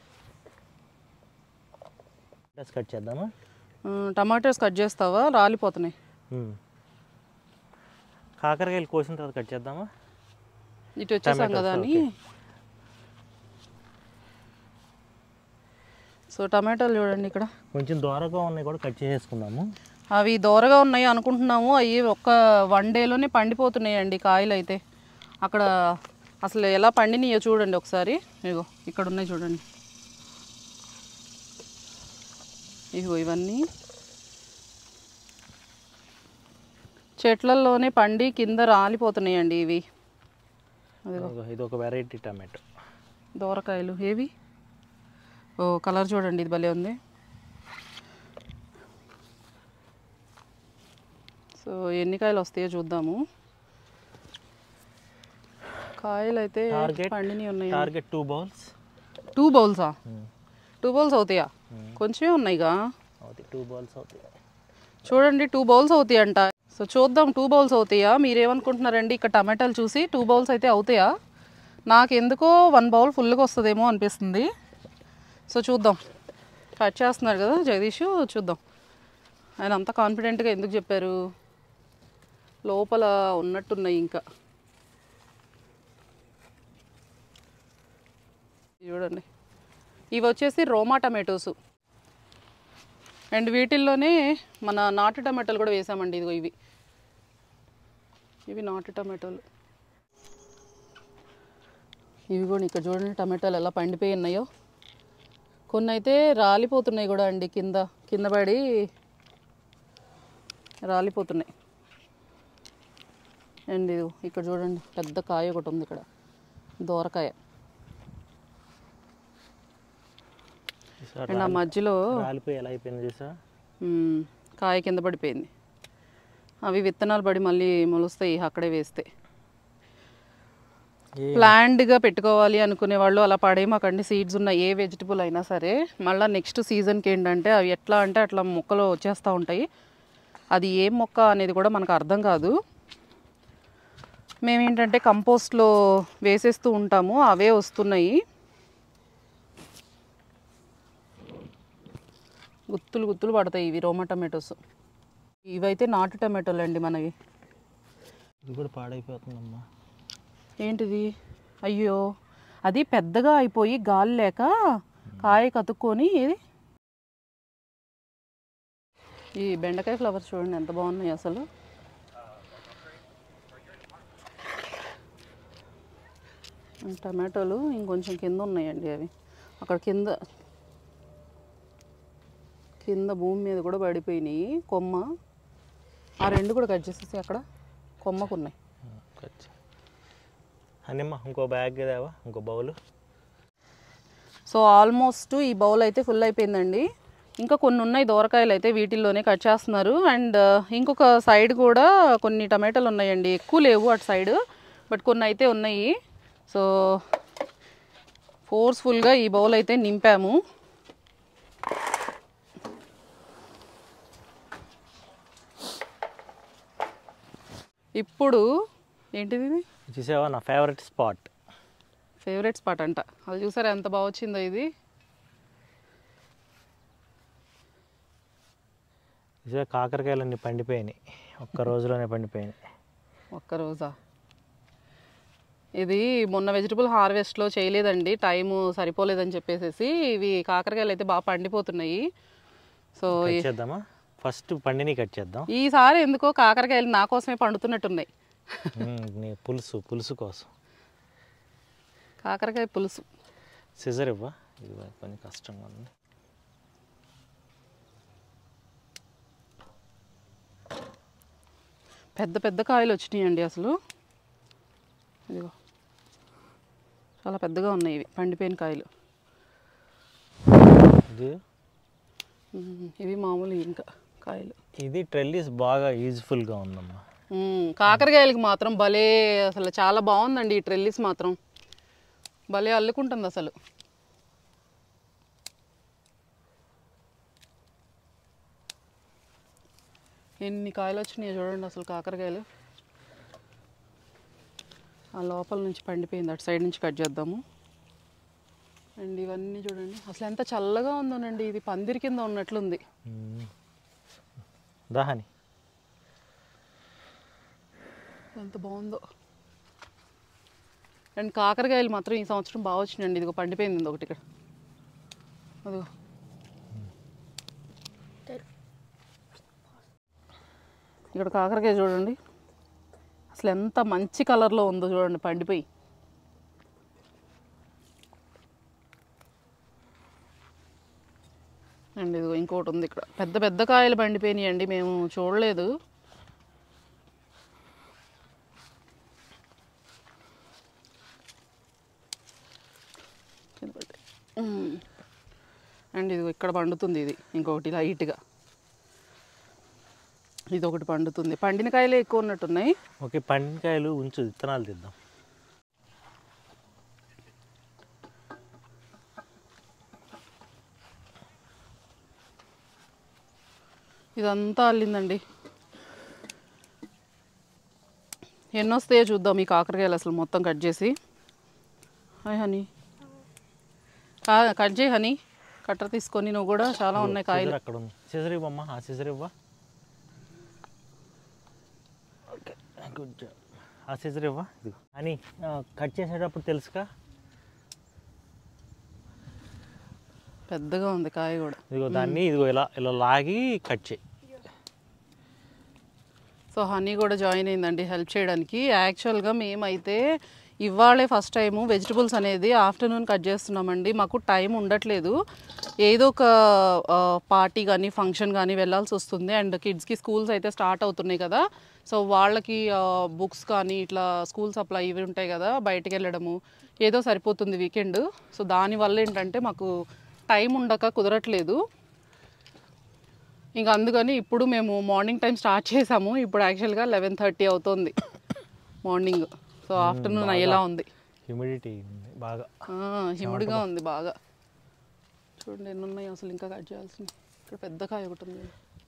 ప్లస్ కట్ చేద్దామా ఉమ్, టమాటోస్ కట్ చేస్తావా రాలిపోతున్నాయి ఉమ్. కాకరకాయలు కోసిన తర్వాత కట్ చేద్దామా ఇటు వచ్చేసాం కదా అని సో టమాటాలు చూడండి ఇక్కడ కొంచెం దూరంగా ఉన్నాయి కూడా కట్ చేసేసుకుందాము అవి దోరగా ఉన్నాయి అనుకుంటున్నాము అవి ఒక్క వన్ డేలోనే పండిపోతున్నాయండి కాయలు అయితే అక్కడ అసలు ఎలా పండినాయో చూడండి ఒకసారి ఇగో ఇక్కడ ఉన్నాయి చూడండి ఇగో ఇవన్నీ చెట్లల్లోనే పండి కింద రాలిపోతున్నాయండి ఇవి అదిగో ఇదిగో, ఇది ఒక వెరైటీ టమాటో దోరకాయలు ఏవి ఓ కలర్ చూడండి ఇది భలే ఉంది సో ఎన్ని కాయలు వస్తాయో చూద్దాము కాయలు అయితే Target. పండినవి ఉన్నాయి టార్గెట్ టూ బౌల్స్ టూ బౌల్సా టూ బౌల్స్ అవుతాయా కొంచెమే ఉన్నాయిగా అవుతాయి టూ బౌల్స్ అవుతాయి చూడండి టూ బౌల్స్ అవుతాయి అంట సో చూద్దాం టూ బౌల్స్ అవుతాయా మీరేమనుకుంటున్నారండి ఇక్కడ టమాటాలు చూసి టూ బౌల్స్ అయితే అవుతాయా నాకు ఎందుకో వన్ బౌల్ ఫుల్గా వస్తుందేమో అనిపిస్తుంది సో చూద్దాం కట్ చేస్తున్నారు కదా జగదీష్ చూద్దాం ఆయన అంత కాన్ఫిడెంట్గా ఎందుకు చెప్పారు లోపల ఉన్నట్టున్నాయి ఇంకా చూడండి ఇవి వచ్చేసి రోమా టమాటోస్ అండ్ వీటిల్లోనే మన నాటు టమాటాలు కూడా వేసామండి ఇదిగో ఇవి ఇవి నాటు టమాటాలు ఇవి కూడా ఇక్కడ చూడండి టమాటాలు ఎలా పండిపోయి ఉన్నాయో కొన్ని అయితే రాలిపోతున్నాయి కూడా అండి కింద కింద పడి రాలిపోతున్నాయి అండ్ ఇది ఇక్కడ చూడండి పెద్ద కాయ ఒకటి ఉంది ఇక్కడ దోరకాయ ఈసారి అండ్ ఆ మధ్యలో రాలిపోయి ఎలా అయిపోయింది చూసా మ్మ్, కాయ కింద పడిపోయింది అవి విత్తనాలు పడి మళ్ళీ మొలుస్తాయి అక్కడే వేస్తే ఏ ప్లాండ్గా పెట్టుకోవాలి అనుకునే వాళ్ళు అలా పడేయమాకండి సీడ్స్ ఉన్న ఏ వెజిటబుల్ అయినా సరే మళ్ళీ నెక్స్ట్ సీజన్కి ఏంటంటే అవి ఎట్లా అంటే అట్లా మొక్కలు వచ్చేస్తూ ఉంటాయి అది ఏం మొక్క అనేది కూడా మనకు అర్థం కాదు మేమేంటంటే కంపోస్ట్లో వేసేస్తూ ఉంటాము అవే వస్తున్నాయి గుత్తులు గుత్తులు పడతాయి ఇవి రోమా టమాటోస్ ఇవైతే నాటు టమాటోలు అండి మనవి ఇది కూడా పాడైపోతుందమ్మా ఏంటిది అయ్యో అది పెద్దగా అయిపోయి గాలి లేక కాయ కతుక్కొని ఇది ఈ బెండకాయ ఫ్లవర్స్ చూడండి ఎంత బాగున్నాయి అసలు టమాటోలు ఇంకొంచెం కింద ఉన్నాయండి అవి అక్కడ కింద కింద భూమి మీద కూడా పడిపోయినాయి కొమ్మ ఆ రెండు కూడా కట్ చేసేసి అక్కడ కొమ్మకు ఉన్నాయి అనిమ్మ ఇంకో బ్యాగ్ దేవా ఇంకో బౌల్ సో ఆల్మోస్ట్ ఈ బౌల్ అయితే ఫుల్ అయిపోయిందండి ఇంకా కొన్ని ఉన్నాయి దోరకాయలు అయితే వీటిల్లోనే కట్ చేస్తున్నారు అండ్ ఇంకొక సైడ్ కూడా కొన్ని టమాటాలు ఉన్నాయండి ఎక్కువ లేవు అటు సైడ్ బట్ కొన్ని అయితే ఉన్నాయి సో ఫోర్స్ఫుల్గా ఈ బౌల్ అయితే నింపాము ఇప్పుడు ఏంటిది ఇది చూసావా నా ఫేవరెట్ స్పాట్ ఫేవరెట్ స్పాట్ అంట అది చూసారా ఎంత బాగా వచ్చిందో ఇది చూసా కాకరకాయలన్నీ పండిపోయినాయి ఒక్క రోజులోనే పండిపోయినాయి ఒక్క రోజా ఇది మొన్న వెజిటబుల్ హార్వెస్ట్లో చేయలేదండి టైము సరిపోలేదని చెప్పేసి ఇవి కాకరకాయలు అయితే బాగా పండిపోతున్నాయి సో కట్ చేద్దామా ఫస్ట్ పండిని కట్ చేద్దాం ఈసారి ఎందుకో కాకరకాయలు నా కోసమే పండుతున్నట్టున్నాయి మ్మ్, నీ పులుసు పులుసు కోసం కాకరకాయ పులుసు సిజర్ ఇవ్వ ఇది కొంచెం కష్టంగా ఉంది పెద్ద పెద్ద కాయలు వచ్చినాయండి అసలు ఇదిగో చాలా పెద్దగా ఉన్నాయి ఇవి పండిపోయిన కాయలు ఇది ఉమ్, ఇవి మామూలు ఇంకా కాయలు ఇది ట్రెల్లిస్ బాగా యూజ్ఫుల్గా ఉందమ్మా మ్మ్. కాకరకాయలకి మాత్రం భలే అసలు చాలా బాగుందండి ఈ ట్రెల్లిస్ మాత్రం భలే అల్లుకుంటుంది అసలు ఎన్ని కాయలు వచ్చినాయో చూడండి అసలు కాకరకాయలు ఆ లోపల నుంచి పండిపోయింది అటు సైడ్ నుంచి కట్ చేద్దాము అండ్ ఇవన్నీ చూడండి అసలు ఎంత చల్లగా ఉందోనండి ఇది పందిరి కింద ఉన్నట్లుంది మ్మ్. దాహని ఎంత బాగుందో అండ్ కాకరకాయలు మాత్రం ఈ సంవత్సరం బాగా వచ్చినాయండి ఇదిగో పండిపోయింది ఇది ఒకటి ఇక్కడ అదిగో ఇక్కడ కాకరకాయ చూడండి అసలు ఎంత మంచి కలర్లో ఉందో చూడండి పండిపోయి అండ్ ఇదిగో ఇంకోటి ఉంది ఇక్కడ పెద్ద పెద్ద కాయలు పండిపోయినాయి అండి మేము చూడలేదు కింద పడ్డాయి. మ్మ్. అండ్ ఇది ఇక్కడ పండుతుంది ఇది ఇంకొకటి లైట్గా ఇది ఒకటి పండుతుంది పండిన కాయలే ఎక్కువ ఉన్నట్టున్నాయి ఓకే పండికాయలు ఉంచు విత్తనాలు తీద్దాం ఇదంతా అల్లిందండి ఎన్ని వస్తాయో చూద్దాం ఈ కాకరకాయలు అసలు మొత్తం కట్ చేసి హాయ్ హనీ కా- కట్ చేయి హనీ కట్టర్ తీసుకొని నువ్వు కూడా చాలా ఉన్నాయి కాయలు సిజర్ అక్కడ ఉంది సిజర్ ఇవ్వమ్మా ఆ సిజర్ ఇవ్వ ఓకే గుడ్ జాబ్ ఆ సిజర్ ఇవ్వ ఇదిగో అని ఆ, కట్ చేసేటప్పుడు తెలుసుగా పెద్దగా ఉంది కాయ కూడా ఇదిగో దాన్ని ఇదిగో ఇలా ఇలా లాగి కట్ చేయి సో హనీ కూడా జాయిన్ అయిందండి హెల్ప్ చేయడానికి యాక్చువల్గా మేమైతే ఇవాళే ఫస్ట్ టైము వెజిటబుల్స్ అనేది ఆఫ్టర్నూన్ కట్ చేస్తున్నామండి మాకు టైం ఉండట్లేదు ఏదో ఒక పార్టీ కానీ ఫంక్షన్ కానీ వెళ్ళాల్సి వస్తుంది అండ్ కిడ్స్కి స్కూల్స్ అయితే స్టార్ట్ అవుతున్నాయి కదా సో వాళ్ళకి బుక్స్ కానీ ఇట్లా స్కూల్ సప్లై ఇవి ఉంటాయి కదా బయటికి వెళ్ళడము ఏదో సరిపోతుంది వీకెండ్ సో దానివల్ల ఏంటంటే మాకు టైం ఉండక కుదరట్లేదు ఇంకా అందుకని ఇప్పుడు మేము మార్నింగ్ టైం స్టార్ట్ చేసాము ఇప్పుడు యాక్చువల్గా లెవెన్ థర్టీ అవుతుంది మార్నింగ్ సో ఆఫ్టర్నూన్ అయ్యేలా ఉంది హ్యూమిడిటీ ఉంది బాగా హిముడిగా ఉంది బాగా చూడండి ఎన్ని ఉన్నాయి అసలు ఇంకా కట్ చేయాల్సింది ఇక్కడ పెద్ద కాయ ఒకటి ఉంది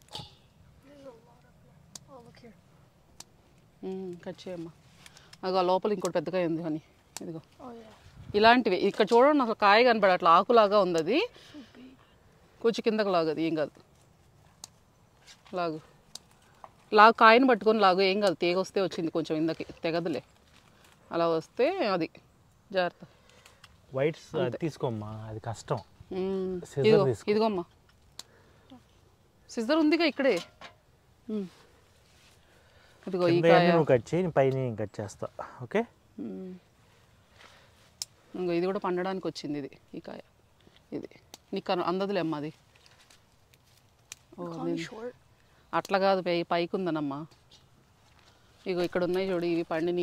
మ్మ్, కట్ చేయమ్మా అదిగో ఆ లోపల ఇంకోటి పెద్ద కాయ ఉంది కానీ ఇదిగో ఇలాంటివి ఇక్కడ చూడండి అసలు కాయ కనపడ అట్లా ఆకులాగా ఉంది అది కొంచెం కిందకు లాగదు ఏం కాదు లాగు లాగు కాయను పట్టుకొని లాగు ఏం కాదు తీగ వస్తే వచ్చింది కొంచెం ఇందకి తెగదులే అలా వస్తే అది జాగ్రత్త వైట్స్ అది తీసుకోమ్మా అది కష్టం మ్మ్. Scissor ఇదిగో తీసుకో. ఇదిగోమ్మా సిజర్ ఉందిగా ఇక్కడే మ్మ్. ఇదిగో ఈ కింద కాయ అన్ని నువ్వు కట్ చేయి నేను పైన నేను కట్ చేస్తా ఓకే మ్మ్. ఇంకో ఇది కూడా పండడానికి వచ్చింది ఇది ఈ కాయ ఇది నీకు అన- అందదులే అమ్మా అది ఓ, Call me అది- short. అట్లా కాదు పై పైకి ఉందనమ్మా ఇగో ఇక్కడ ఉన్నాయి చూడు ఇవి పండిని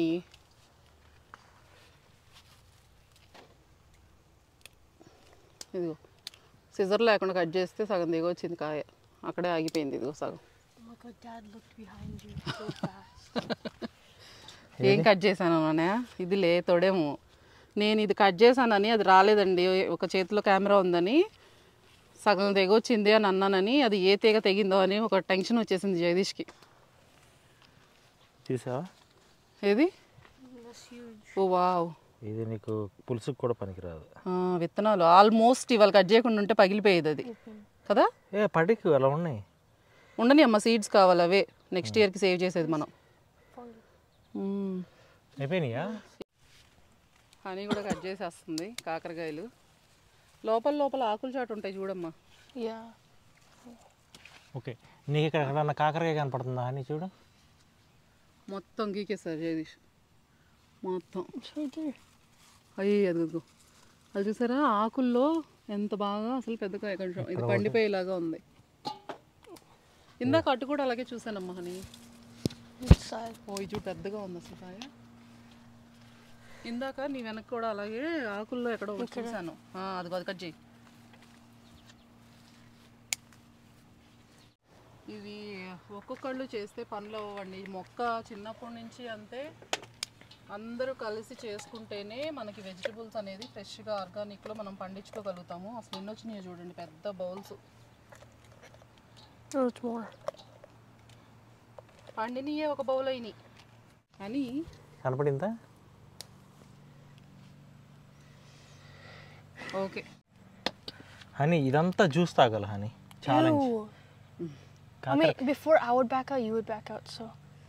ఇదిగో సిజర్ లేకుండా కట్ చేస్తే సగం దిగ వచ్చింది కాయ అక్కడే ఆగిపోయింది ఇదిగో సగం Oh my god, Dad looked behind you so fast. ఏం కట్ చేశాను అనే ఇది లే తోడేమో నేను ఇది కట్ చేశానని అది రాలేదండి ఒక చేతిలో కెమెరా ఉందని సగం తెగొచ్చింది అని అన్నానని అది ఏ తీగ తెగిందో అని ఒక టెన్షన్ వచ్చేసింది జగదీష్కి చూసావా ఏది That's huge. ఓ వావ్ ఇది నీకు పులుసుకు కూడా పనికిరాదు ఆ, విత్తనాలు ఆల్మోస్ట్ ఇవాళ కట్ చేయకుండా ఉంటే పగిలిపోయేది అది కదా ఏ పడికి అలా ఉన్నాయి ఉండని అమ్మ సీడ్స్ కావాలి అవే నెక్స్ట్ ఇయర్కి సేవ్ చేసేది మనం Fungi. మ్మ్. అయిపోయినాయా హనీ కూడా కట్ చేసేస్తుంది కాకరకాయలు లోపల లోపల ఆకులు చాటు ఉంటాయి చూడమ్మా Yeah. ఓకే నీకు ఇక్కడ ఎక్కడన్నా కాకరకాయ కనపడుతుందా అని చూడు మొత్తం గీకేస్తారు జగదీష్ మొత్తం It's right there. అయ్యి అదిగో అది చూసారా ఆకుల్లో ఎంత బాగా అసలు పెద్ద కాయ కొంచెం ఇది పండిపోయేలాగా ఉంది ఇందాక అటు కూడా అలాగే చూసానమ్మా హనీ Which side? ఓ ఇది చూడు పెద్దగా ఉంది అసలు కాయ ఇందాక నీ వెనక కూడా అలాగే ఆకుల్లో ఎక్కడో ఒకటి చూసాను ఆ, అదిగో అది కట్ చేయి ఇవి ఒక్కొక్కళ్ళు చేస్తే పనులు అవ్వండి ఈ మొక్క చిన్నప్పటి నుంచి అంతే అందరూ కలిసి చేసుకుంటేనే మనకి వెజిటబుల్స్ అనేది ఫ్రెష్గా ఆర్గానిక్లో మనం పండించుకోగలుగుతాము అసలు ఎన్ని వచ్చినాయో చూడండి పెద్ద బౌల్స్ Oh, it's more. పండినయే ఒక బౌల్ అయినాయి కానీ కనపడిందా ఓకే హనీ ఇదంతా జ్యూస్ తాగాల honey challenge Ew. I mean, before I would back out, you would back out. So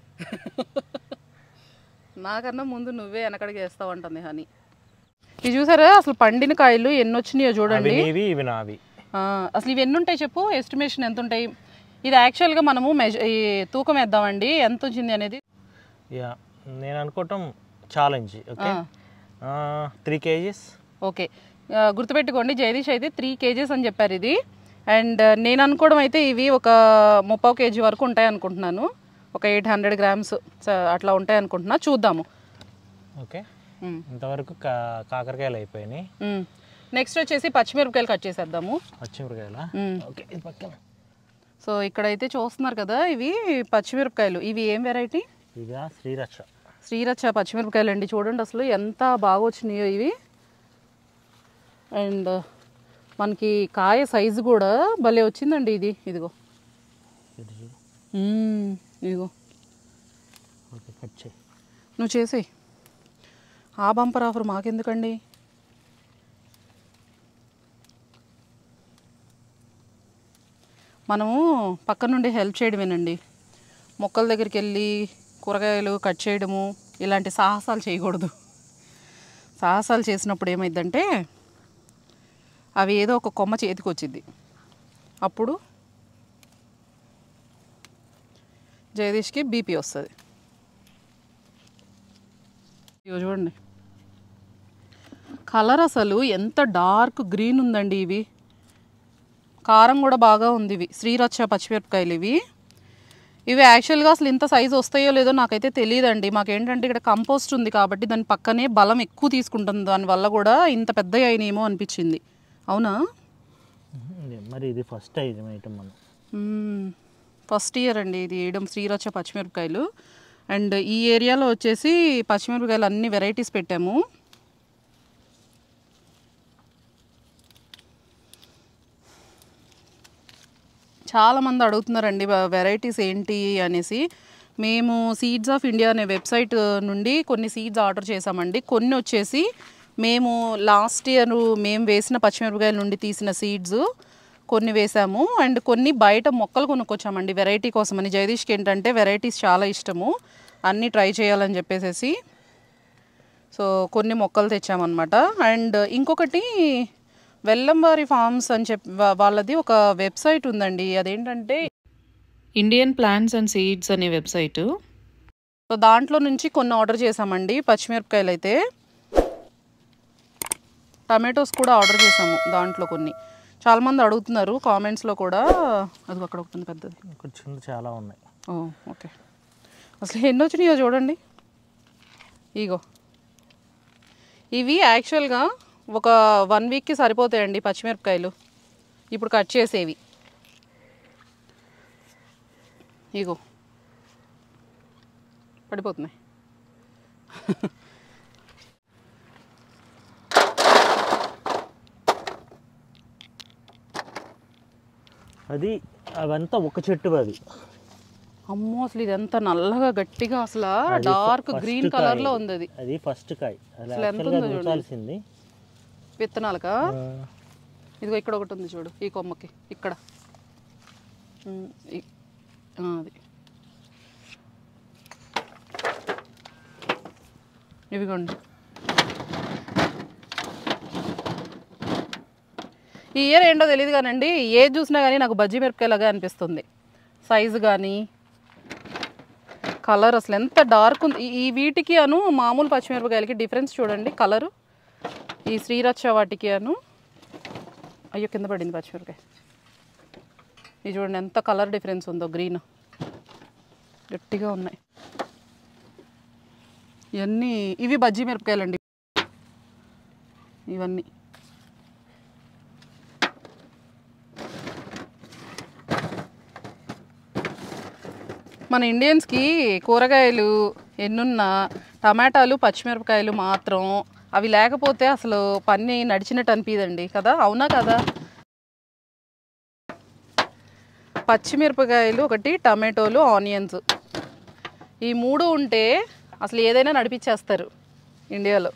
నాకన్నా ముందు నువ్వే వెనకడికి వేస్తావు అంటుంది హనీ ఇది చూసారా అసలు పండిన కాయలు ఎన్ని వచ్చినాయో అవి చూడండి నీవి ఇవి నావి ఆ, అసలు ఇవి ఎన్ని ఉంటాయి చెప్పు ఎస్టిమేషన్ ఎంత ఉంటాయి ఇది యాక్చువల్గా మనము మెజ ఈ తూకం వేద్దామండి ఎంత వచ్చింది అనేది యా నేను అనుకోవటం challenge okay three kgs okay ఆ, గుర్తుపెట్టుకోండి జగదీష్ అయితే త్రీ కేజీస్ అని చెప్పారు ఇది అండ్ నేను అనుకోవడం అయితే ఇవి ఒక ముప్పై కేజీ వరకు ఉంటాయి అనుకుంటున్నాను ఒక ఎయిట్ హండ్రెడ్ గ్రామ్స్ అట్లా ఉంటాయి అనుకుంటున్నా చూద్దాము ఓకే మ్, ఇంతవరకు కా కాకరకాయలు అయిపోయినాయి మ్. నెక్స్ట్ వచ్చేసి పచ్చిమిరపకాయలు కట్ చేసేద్దాము పచ్చిమిరకాయలా మ్. ఓకే ఇది పక్కన సో ఇక్కడైతే చూస్తున్నారు కదా ఇవి పచ్చిమిరపకాయలు ఇవి ఏం వెరైటీ ఇదా శ్రీరక్ష శ్రీరచ్చ పచ్చిమిరపకాయలు అండి చూడండి అసలు ఎంత బాగా వచ్చినాయో ఇవి అండ్ మనకి కాయ సైజు కూడా భలే వచ్చిందండి ఇది ఇదిగో ఇది చూడు. మ్మ్, ఇదిగో ఓకే కట్ చేయి నువ్వు చేసేయి ఆ బంపర్ ఆఫర్ మాకెందుకండి మనము పక్క నుండి హెల్ప్ చేయడమేనండి మొక్కల దగ్గరికి వెళ్ళి కూరగాయలు కట్ చేయడము ఇలాంటి సాహసాలు చేయకూడదు సాహసాలు చేసినప్పుడు ఏమైందంటే అవి ఏదో ఒక కొమ్మ చేతికి వచ్చింది అప్పుడు జగదీష్కి బీపీ వస్తుంది ఇగో చూడండి కలర్ అసలు ఎంత డార్క్ గ్రీన్ ఉందండి ఇవి కారం కూడా బాగా ఉంది ఇవి శ్రీరచ్చ పచ్చిమిరపకాయలు ఇవి ఇవి యాక్చువల్గా అసలు ఇంత సైజు వస్తాయో లేదో నాకైతే తెలియదండి మాకేంటంటే ఇక్కడ కంపోస్ట్ ఉంది కాబట్టి దాని పక్కనే బలం ఎక్కువ తీసుకుంటుంది దానివల్ల కూడా ఇంత పెద్ద అయినేమో అనిపించింది అవునా మ్మ్. మరి ఇది ఫస్ట్ ఐటమ్ ఐటమ్ మనం ఫస్ట్ ఇయర్ అండి ఇది వేయడం శ్రీరచ్చ పచ్చిమిరపకాయలు అండ్ ఈ ఏరియాలో వచ్చేసి పచ్చిమిరపకాయలు అన్ని వెరైటీస్ పెట్టాము చాలామంది అడుగుతున్నారండి వెరైటీస్ ఏంటి అనేసి మేము సీడ్స్ ఆఫ్ ఇండియా అనే వెబ్సైట్ నుండి కొన్ని సీడ్స్ ఆర్డర్ చేసామండి కొన్ని వచ్చేసి మేము లాస్ట్ ఇయర్ మేము వేసిన పచ్చిమిరపకాయల నుండి తీసిన సీడ్స్ కొన్ని వేసాము అండ్ కొన్ని బయట మొక్కలు కొనుక్కొచ్చామండి వెరైటీ కోసమని జగదీష్కి ఏంటంటే వెరైటీస్ చాలా ఇష్టము అన్నీ ట్రై చేయాలని చెప్పేసి సో కొన్ని మొక్కలు తెచ్చామన్నమాట అండ్ ఇంకొకటి వెల్లంవారి ఫార్మ్స్ అని చెప్పి వా- వాళ్ళది ఒక వెబ్సైట్ ఉందండి అదేంటంటే ఇండియన్ ప్లాంట్స్ అండ్ సీడ్స్ అనే వెబ్సైట్ సో దాంట్లో నుంచి కొన్ని ఆర్డర్ చేసామండి పచ్చిమిరపకాయలు అయితే టమాటోస్ కూడా ఆర్డర్ చేసాము దాంట్లో కొన్ని చాలామంది అడుగుతున్నారు కామెంట్స్లో కూడా అది అక్కడ ఒకటి ఉంది పెద్దది ఇక్కడ చిన్న చాలా ఉన్నాయి ఓ ఓకే అసలు ఎన్ని వచ్చినాయో చూడండి ఇగో ఇవి యాక్చువల్గా ఒక వన్ వీక్కి సరిపోతాయండి పచ్చిమిరపకాయలు ఇప్పుడు కట్ చేసేవి ఇగో పడిపోతున్నాయి అది అవంతా ఒక చెట్టు అది అమ్మో అసలు ఇది ఎంత నల్లగా గట్టిగా అసలు అది డార్క్ first గ్రీన్ కాయ. కలర్లో ఉంది అది అది ఫస్ట్ కాయ అది అసలు ఎంత యాక్చువల్గా ఉందో చూడండి. ఉంచాల్సింది విత్తనాలకా ఆ, ఇదిగో ఇక్కడ ఒకటి ఉంది చూడు ఈ కొమ్మకి ఇక్కడ ఉమ్, ఈ- ఆ, అది ఇవిగోండి ఈ ఇయర్ ఏంటో తెలియదు కానండి ఏది చూసినా కానీ నాకు బజ్జీ మిరపకాయలాగా అనిపిస్తుంది సైజు కానీ కలర్ అసలు ఎంత డార్క్ ఉంది ఈ- ఈ వీటికి అను మామూలు పచ్చిమిరపకాయలకి డిఫరెన్స్ చూడండి కలరు ఈ శ్రీరచ్చ వాటికి అను అయ్యో కింద పడింది పచ్చిమిరపకాయ ఇది చూడండి ఎంత కలర్ డిఫరెన్స్ ఉందో గ్రీన్ గట్టిగా ఉన్నాయి ఇవన్నీ ఇవి బజ్జీ మిరపకాయలండి ఇవన్నీ మన ఇండియన్స్కి కూరగాయలు ఎన్నున్నా టమాటాలు పచ్చిమిరపకాయలు మాత్రం అవి లేకపోతే అసలు పని నడిచినట్టు అనిపిదండి కదా అవునా కదా పచ్చిమిరపకాయలు ఒకటి టమాటోలు ఆనియన్స్ ఈ మూడు ఉంటే అసలు ఏదైనా నడిపించేస్తారు ఇండియాలో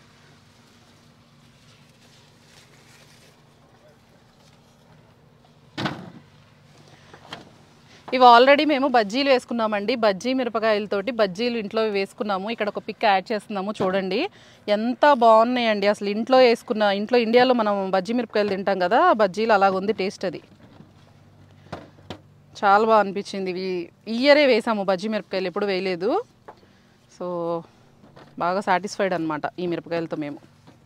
ఇవి ఆల్రెడీ మేము బజ్జీలు వేసుకున్నామండి బజ్జీ మిరపకాయలతోటి బజ్జీలు ఇంట్లో వేసుకున్నాము ఇక్కడ ఒక పిక్ యాడ్ చేస్తున్నాము చూడండి ఎంత బాగున్నాయండి అసలు ఇంట్లో వేసుకున్న ఇంట్లో ఇండియాలో మనం బజ్జీ మిరపకాయలు తింటాం కదా ఆ బజ్జీలు అలాగుంది టేస్ట్ అది చాలా బాగా అనిపించింది ఇవి ఈ ఇయరే వేసాము బజ్జీ మిరపకాయలు ఎప్పుడు వేయలేదు సో బాగా సాటిస్ఫైడ్ అనమాట ఈ మిరపకాయలతో మేము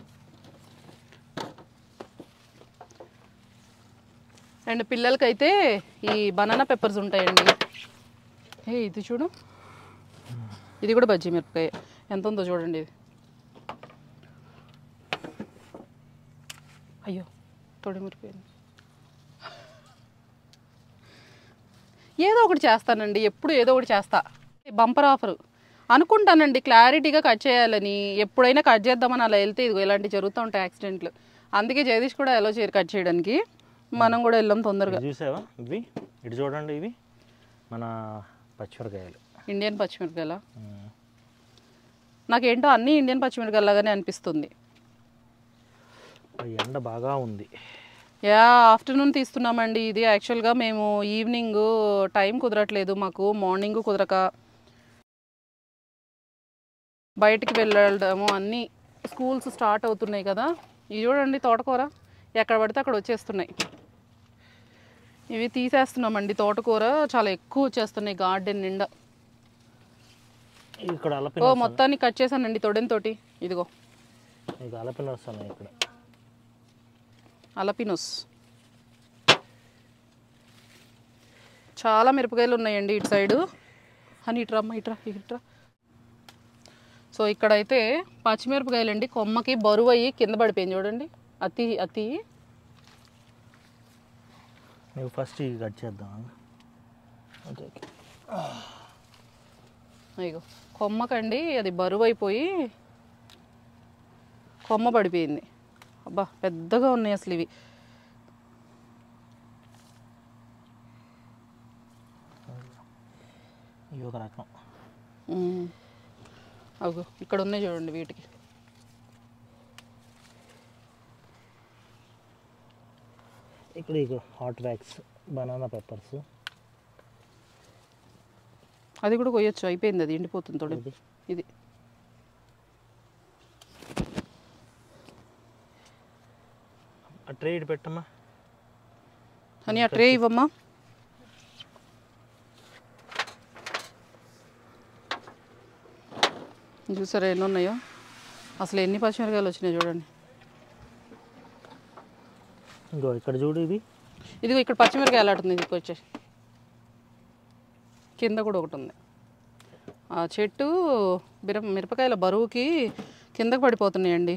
అండ్ పిల్లలకైతే ఈ బనానా పెప్పర్స్ ఉంటాయండి ఏ ఇది చూడు ఇది కూడా బజ్జీ మిరపకాయ ఎంత ఉందో చూడండి ఇది అయ్యో తొడి మిరపకాయ ఏదో ఒకటి చేస్తానండి ఎప్పుడు ఏదో ఒకటి చేస్తా బంపర్ ఆఫర్ అనుకుంటానండి క్లారిటీగా కట్ చేయాలని ఎప్పుడైనా కట్ చేద్దామని అలా వెళ్తే ఇదిగో ఇలాంటివి జరుగుతూ ఉంటాయి యాక్సిడెంట్లు అందుకే జగదీష్ కూడా ఎలా చేయరు కట్ చేయడానికి మనం కూడా వెళ్ళాం తొందరగా ఇది చూసావా ఇవి ఇటు చూడండి ఇవి మన పచ్చిమిరకాయలు ఇండియన్ పచ్చిమిరపకాయల ఉమ్. నాకేంటో అన్ని ఇండియన్ పచ్చిమిరపకాయలాగానే అనిపిస్తుంది ఈ ఎండ బాగా ఉంది యా ఆఫ్టర్నూన్ తీస్తున్నామండి ఇది యాక్చువల్గా మేము ఈవినింగ్ టైం కుదరట్లేదు మాకు మార్నింగ్ కుదరక బయటికి వెళ్ళడము అన్నీ స్కూల్స్ స్టార్ట్ అవుతున్నాయి కదా ఇవి చూడండి తోటకూర ఎక్కడ పడితే అక్కడ వచ్చేస్తున్నాయి ఇవి తీసేస్తున్నామండి తోటకూర చాలా ఎక్కువ వచ్చేస్తున్నాయి గార్డెన్ నిండా ఇక్కడ ఓ అలపిన మొత్తాన్ని కట్ చేశానండి తొడెంతోటి ఇదిగో ఇక అలపిన వస్తున్నాయి ఇక్కడ అలపినోస్ చాలా మిరపకాయలు ఉన్నాయండి ఇటు సైడు అని ఇట్రా అమ్మ ఇట్రా ఇట్రా సో ఇక్కడైతే పచ్చిమిరపకాయలండి కొమ్మకి బరువు అయ్యి కింద పడిపోయింది చూడండి అతి అతి నువ్వు ఫస్ట్ ఇవి కట్ చేద్దాం ఓకే ఓకే ఇగో కొమ్మకండి అది బరువు అయిపోయి కొమ్మ పడిపోయింది అబ్బా పెద్దగా ఉన్నాయి అసలు ఇవి ఇవి ఒక రకం ఉమ్. అగో ఇక్కడ ఉన్నాయి చూడండి వీటికి ఇక్కడ ఇక హాట్ వ్యాక్స్ బనానా పెప్పర్స్ అది కూడా కొయ్యొచ్చు అయిపోయింది అది ఎండిపోతుంది తోడు ఇది ఇది ట్రే ఇటు పెట్టమ్మా అని ఆ ట్రే ఇవ్వమ్మా చూసారా ఎన్ని ఉన్నాయో అసలు ఎన్ని పచ్చిమిరకాయలు వచ్చినాయి చూడండి ఇంకో ఇక్కడ చూడు ఇది ఇదిగో ఇక్కడ పచ్చిమిరకాయ ఎలాంటుంది ఇది వచ్చే కింద కూడా ఒకటి ఉంది ఆ చెట్టు మిరప మిరపకాయల బరువుకి కిందకు పడిపోతున్నాయండి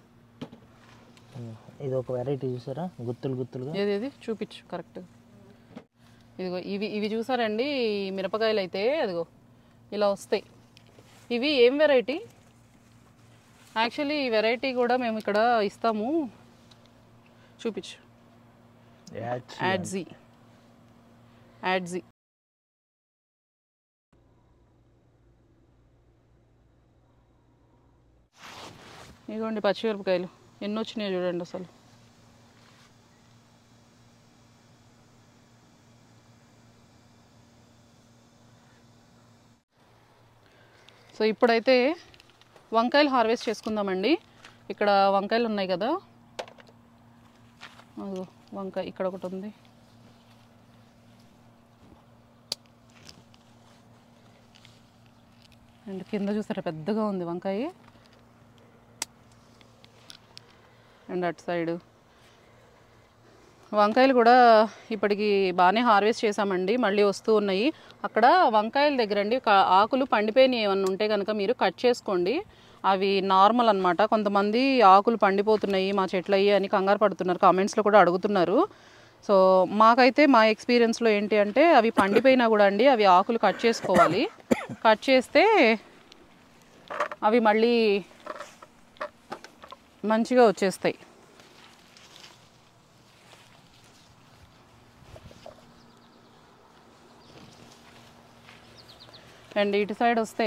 ఇది ఒక వెరైటీ చూసారా గుత్తులు గుత్తులుగా ఏది ఏది చూపించు కరెక్ట్ ఇదిగో ఇవి ఇవి చూసారండి ఈ మిరపకాయలు అయితే అదిగో ఇలా వస్తాయి ఇవి ఏం వెరైటీ యాక్చువల్లీ ఈ వెరైటీ కూడా మేము ఇక్కడ ఇస్తాము చూపించు యాచ్ యాడ్జీ యాడ్జీ ఇదిగోండి పచ్చిమిరపకాయలు ఎన్ని వచ్చినాయో చూడండి అసలు సో ఇప్పుడైతే వంకాయలు హార్వెస్ట్ చేసుకుందామండి ఇక్కడ వంకాయలు ఉన్నాయి కదా అదిగో వంకాయ ఇక్కడ ఒకటి ఉంది అండ్ కింద చూసారా పెద్దగా ఉంది వంకాయ అండ్ అటు సైడ్ వంకాయలు కూడా ఇప్పటికి బాగానే హార్వెస్ట్ చేసామండి మళ్ళీ వస్తూ ఉన్నాయి అక్కడ వంకాయల దగ్గర అండి కా- ఆకులు పండిపోయినవి ఏమన్నా ఉంటే కనుక మీరు కట్ చేసుకోండి అవి నార్మల్ అన్నమాట కొంతమంది ఆకులు పండిపోతున్నాయి మా చెట్లు అయ్యి అని కంగారు పడుతున్నారు కామెంట్స్లో కూడా అడుగుతున్నారు సో మాకైతే మా ఎక్స్పీరియన్స్లో ఏంటి అంటే అవి పండిపోయినా కూడా అండి అవి ఆకులు కట్ చేసుకోవాలి కట్ చేస్తే అవి మళ్ళీ మంచిగా వచ్చేస్తాయి అండ్ ఇటు సైడ్ వస్తే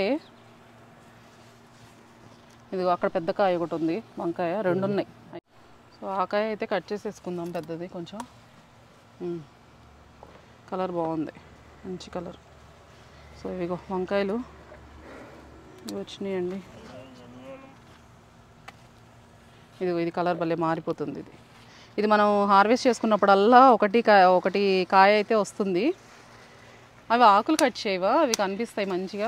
ఇదిగో అక్కడ పెద్ద కాయ ఒకటి ఉంది వంకాయ రెండు ఉన్నాయి సో ఆ కాయ అయితే కట్ చేసేసుకుందాం పెద్దది కొంచెం మ్మ్. కలర్ బాగుంది మంచి కలర్ సో ఇవిగో వంకాయలు ఇవి వచ్చినాయండి ఇదిగో ఇది కలర్ భలే మారిపోతుంది ఇది ఇది మనం హార్వెస్ట్ చేసుకున్నప్పుడల్లా ఒకటి కాయ ఒకటి కాయ అయితే వస్తుంది అవి ఆకులు కట్ చేయవా అవి కనిపిస్తాయి మంచిగా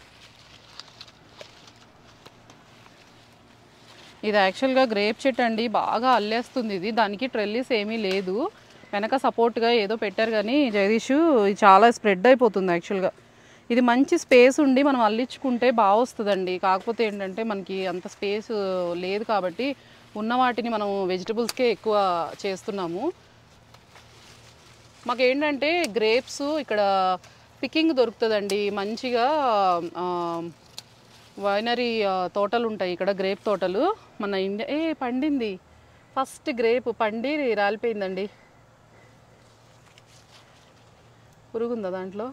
ఇది యాక్చువల్గా గ్రేప్ చెట్టు అండి బాగా అల్లేస్తుంది ఇది దానికి ట్రెల్లిస్ ఏమీ లేదు వెనక సపోర్ట్గా ఏదో పెట్టారు కానీ జగదీష్ ఇది చాలా స్ప్రెడ్ అయిపోతుంది యాక్చువల్గా ఇది మంచి స్పేస్ ఉండి మనం అల్లించుకుంటే బాగా వస్తుందండి కాకపోతే ఏంటంటే మనకి అంత స్పేస్ లేదు కాబట్టి ఉన్న వాటిని మనం వెజిటబుల్స్కే ఎక్కువ చేస్తున్నాము మాకు ఏంటంటే గ్రేప్స్ ఇక్కడ పికింగ్ దొరుకుతుందండి మంచిగా ఆ, వైనరీ ఆ, తోటలు ఉంటాయి ఇక్కడ గ్రేప్ తోటలు మన ఇండియా ఏ పండింది ఫస్ట్ గ్రేప్ పండి రాలిపోయిందండి పురుగుందా దాంట్లో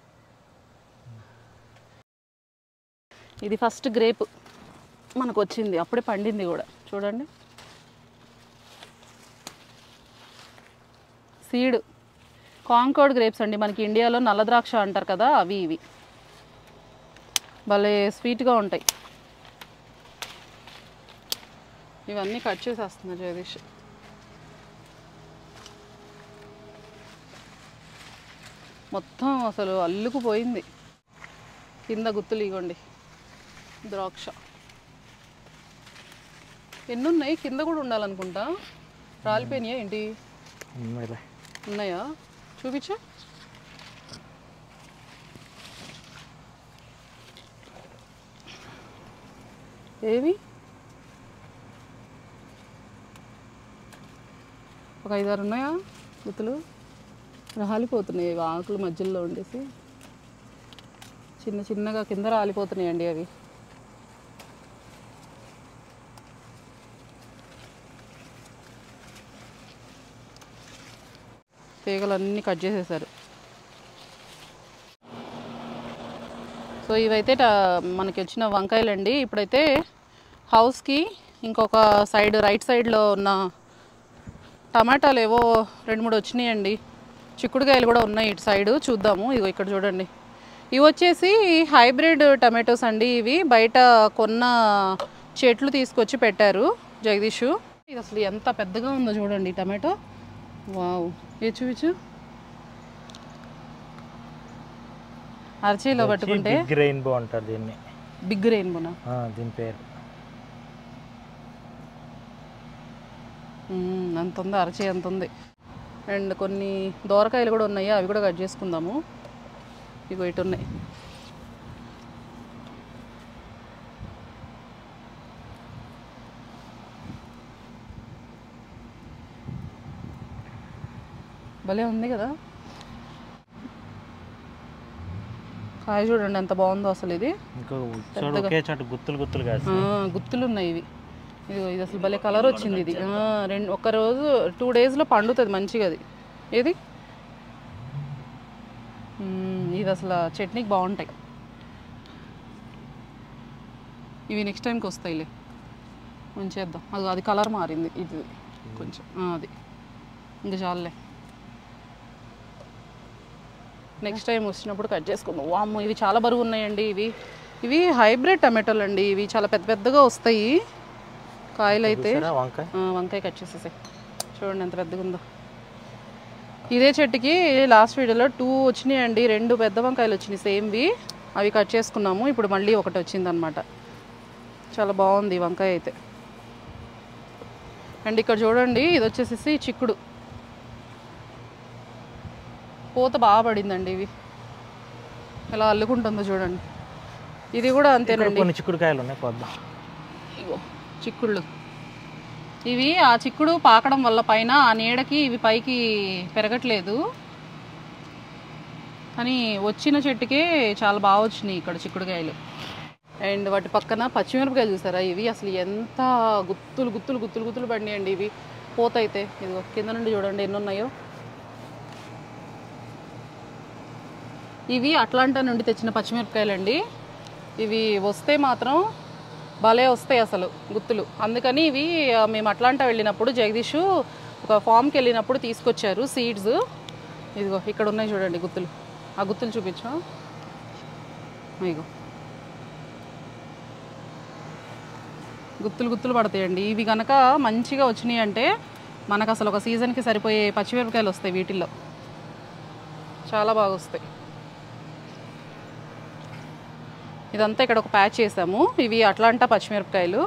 ఇది ఫస్ట్ గ్రేప్ మనకు వచ్చింది అప్పుడే పండింది కూడా చూడండి సీడ్ కాంకోడ్ గ్రేప్స్ అండి మనకి ఇండియాలో నల్ల ద్రాక్ష అంటారు కదా అవి ఇవి భలే స్వీట్గా ఉంటాయి ఇవన్నీ కట్ చేసేస్తున్నారు జగదీష్ మొత్తం అసలు అల్లుకుపోయింది కింద గుత్తులు ఇగోండి ద్రాక్ష ఎన్ని ఉన్నాయి కింద కూడా ఉండాలనుకుంటా రాలిపోయినాయా ఏంటి ఉన్నాయిలే. ఉన్నాయా చూపించు ఏవి ఒక ఐదారు ఉన్నాయా గుత్తులు రాలిపోతున్నాయి ఇవి ఆకులు మధ్యలో ఉండేసి చిన్న చిన్నగా కింద రాలిపోతున్నాయండి అవి తీగలన్నీ కట్ చేసేసారు సో ఇవైతే ట- మనకి వచ్చిన వంకాయలండి ఇప్పుడైతే హౌస్కి ఇంకొక సైడ్ రైట్ సైడ్లో ఉన్న టమాటాలు ఏవో రెండు మూడు వచ్చినాయండి చిక్కుడుకాయలు కూడా ఉన్నాయి ఇటు సైడ్ చూద్దాము ఇగో ఇక్కడ చూడండి ఇవి వచ్చేసి హైబ్రిడ్ టమాటోస్ అండి ఇవి బయట కొన్న చెట్లు తీసుకొచ్చి పెట్టారు జగదీషు ఇది అసలు ఎంత పెద్దగా ఉందో చూడండి ఈ టమాటో వావ్ ఏ చూపించు అరచేలో పట్టుకుంటే బిగ్ రెయిన్బో అంటారు దీన్ని బిగ్ రెయిన్బోనా ఆ, దీని పేరు మ్మ్, అంత ఉంది అరచే అంత ఉంది అండ్ కొన్ని దోరకాయలు కూడా ఉన్నాయి అవి కూడా కట్ చేసుకుందాము ఇగో ఇటు ఉన్నాయి భలే ఉంది కదా కాయ చూడండి ఎంత బాగుందో అసలు ఇది ఇంకో చూడు ఒకే చోట గుత్తులు గుత్తులు కాదు ఆ, గుత్తులు ఉన్నాయి ఇవి ఇది ఇది అసలు భలే కలర్ వచ్చింది ఇది ఆ, రెండు ఒక రోజు టూ డేస్లో పండుతుంది మంచిగా అది ఏది మ్మ్, ఇది అసలు చట్నీకి బాగుంటాయి ఇవి నెక్స్ట్ టైంకి వస్తాయిలే ఉంచేద్దాం అది అది కలర్ మారింది ఇది కొంచెం ఆ, అది ఇంకా చాలులే నెక్స్ట్ టైం వచ్చినప్పుడు కట్ చేసుకుందాం వామ్మో ఇవి చాలా బరువు ఉన్నాయండి ఇవి ఇవి హైబ్రిడ్ టమాటోలు అండి ఇవి చాలా పెద్ద పెద్దగా వస్తాయి కాయలు అయితే చూసారా వంకాయ ఆ, వంకాయ కట్ చేసేసాయి చూడండి ఎంత పెద్దగా ఉందో ఇదే చెట్టుకి లాస్ట్ వీడియోలో టూ వచ్చినాయండి రెండు పెద్ద వంకాయలు వచ్చినాయి సేమ్వి అవి కట్ చేసుకున్నాము ఇప్పుడు మళ్ళీ ఒకటి వచ్చిందనమాట చాలా బాగుంది ఈ వంకాయ అయితే అండ్ ఇక్కడ చూడండి ఇది వచ్చేసేసి చిక్కుడు పూత బాగా పడిందండి ఇవి ఎలా అల్లుకుంటుందో చూడండి ఇది కూడా ఇక్కడ అంతేనండి కొన్ని చిక్కుడుకాయలు ఉన్నాయి కొద్దాం ఇగో చిక్కుళ్ళు ఇవి ఆ చిక్కుడు పాకడం వల్ల పైన ఆ నీడకి ఇవి పైకి పెరగట్లేదు కానీ వచ్చిన చెట్టుకే చాలా బాగా వచ్చినాయి ఇక్కడ చిక్కుడుకాయలు అండ్ వాటి పక్కన పచ్చిమిరపకాయలు చూసారా ఇవి అసలు ఎంత గుత్తులు గుత్తులు గుత్తులు గుత్తులు పడినాయండి ఇవి పోతైతే ఇదిగో కింద నుండి చూడండి ఎన్ని ఉన్నాయో ఇవి అట్లాంటా నుండి తెచ్చిన పచ్చిమిరపకాయలండి ఇవి వస్తే మాత్రం భలే వస్తాయి అసలు గుత్తులు అందుకని ఇవి ఆ, మేము అట్లాంటా వెళ్ళినప్పుడు జగదీష్ ఒక ఫామ్కి వెళ్ళినప్పుడు తీసుకొచ్చారు సీడ్స్ ఇదిగో ఇక్కడ ఉన్నాయి చూడండి గుత్తులు ఆ గుత్తులు చూపించు ఇగో గుత్తులు గుత్తులు పడతాయండి ఇవి కనుక మంచిగా వచ్చినాయి అంటే మనకు అసలు ఒక సీజన్కి సరిపోయే పచ్చిమిరపకాయలు వస్తాయి వీటిల్లో చాలా బాగా వస్తాయి ఇదంతా ఇక్కడ ఒక ప్యాచ్ చేసాము ఇవి అట్లాంటా పచ్చిమిరపకాయలు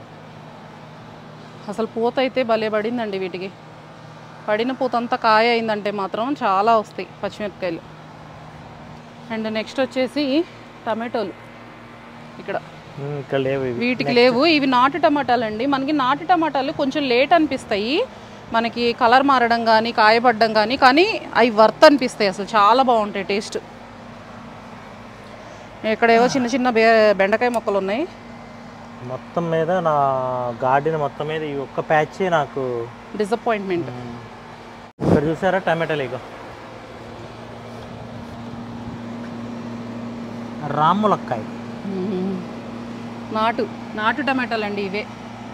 అసలు పూత అయితే భలే పడిందండి వీటికి పడిన పూత అంతా కాయ అయిందంటే మాత్రం చాలా వస్తాయి పచ్చిమిరపకాయలు అండ్ నెక్స్ట్ వచ్చేసి టమాటోలు ఇక్కడ ఉమ్, ఇక్కడ లేవు ఇవి వీటికి లేవు ఇవి నాటు టమాటాలు అండి మనకి నాటు టమాటాలు కొంచెం లేట్ అనిపిస్తాయి మనకి కలర్ మారడం కానీ కాయపడడం కానీ కానీ అవి వర్త్ అనిపిస్తాయి అసలు చాలా బాగుంటాయి టేస్ట్ ఇక్కడేవో చిన్న చిన్న బే బెండకాయ మొక్కలు ఉన్నాయి మొత్తం మీద నా గార్డెన్ మొత్తం మీద ఈ ఒక్క ప్యాచే నాకు డిసప్పాయింట్మెంట్ ఇక్కడ చూసారా టమాటాలు ఇగో రాములక్కాయ నాటు నాటు టమాటాలు అండి ఇవే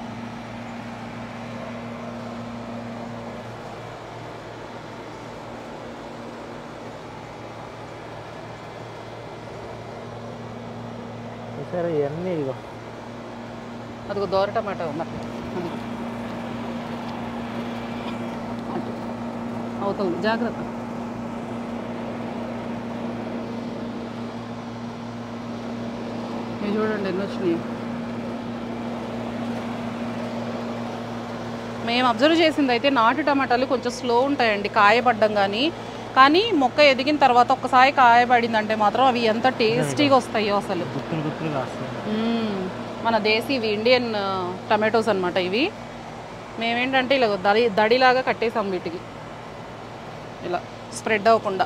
చూసారా ఇవన్నీ ఇగో అదిగో దోర టమాటా మరి అది అటు. అవుతుంది జాగ్రత్త ఇవి చూడండి ఎన్ని వచ్చినాయి మేము అబ్జర్వ్ చేసింది అయితే నాటు టమాటాలు కొంచెం స్లో ఉంటాయండి కాయపడ్డం కానీ కానీ మొక్క ఎదిగిన తర్వాత ఒక్కసారి కాయపడిందంటే మాత్రం అవి ఎంత టేస్టీగా వస్తాయో అసలు గుత్తులు గుత్తులు కాస్తాయి మ్మ్. మన దేశీ ఇవి ఇండియన్ ఆ, టమాటోస్ అనమాట ఇవి మేమేంటంటే ఇలా దడి దడిలాగా కట్టేసాం వీటికి ఇలా స్ప్రెడ్ అవ్వకుండా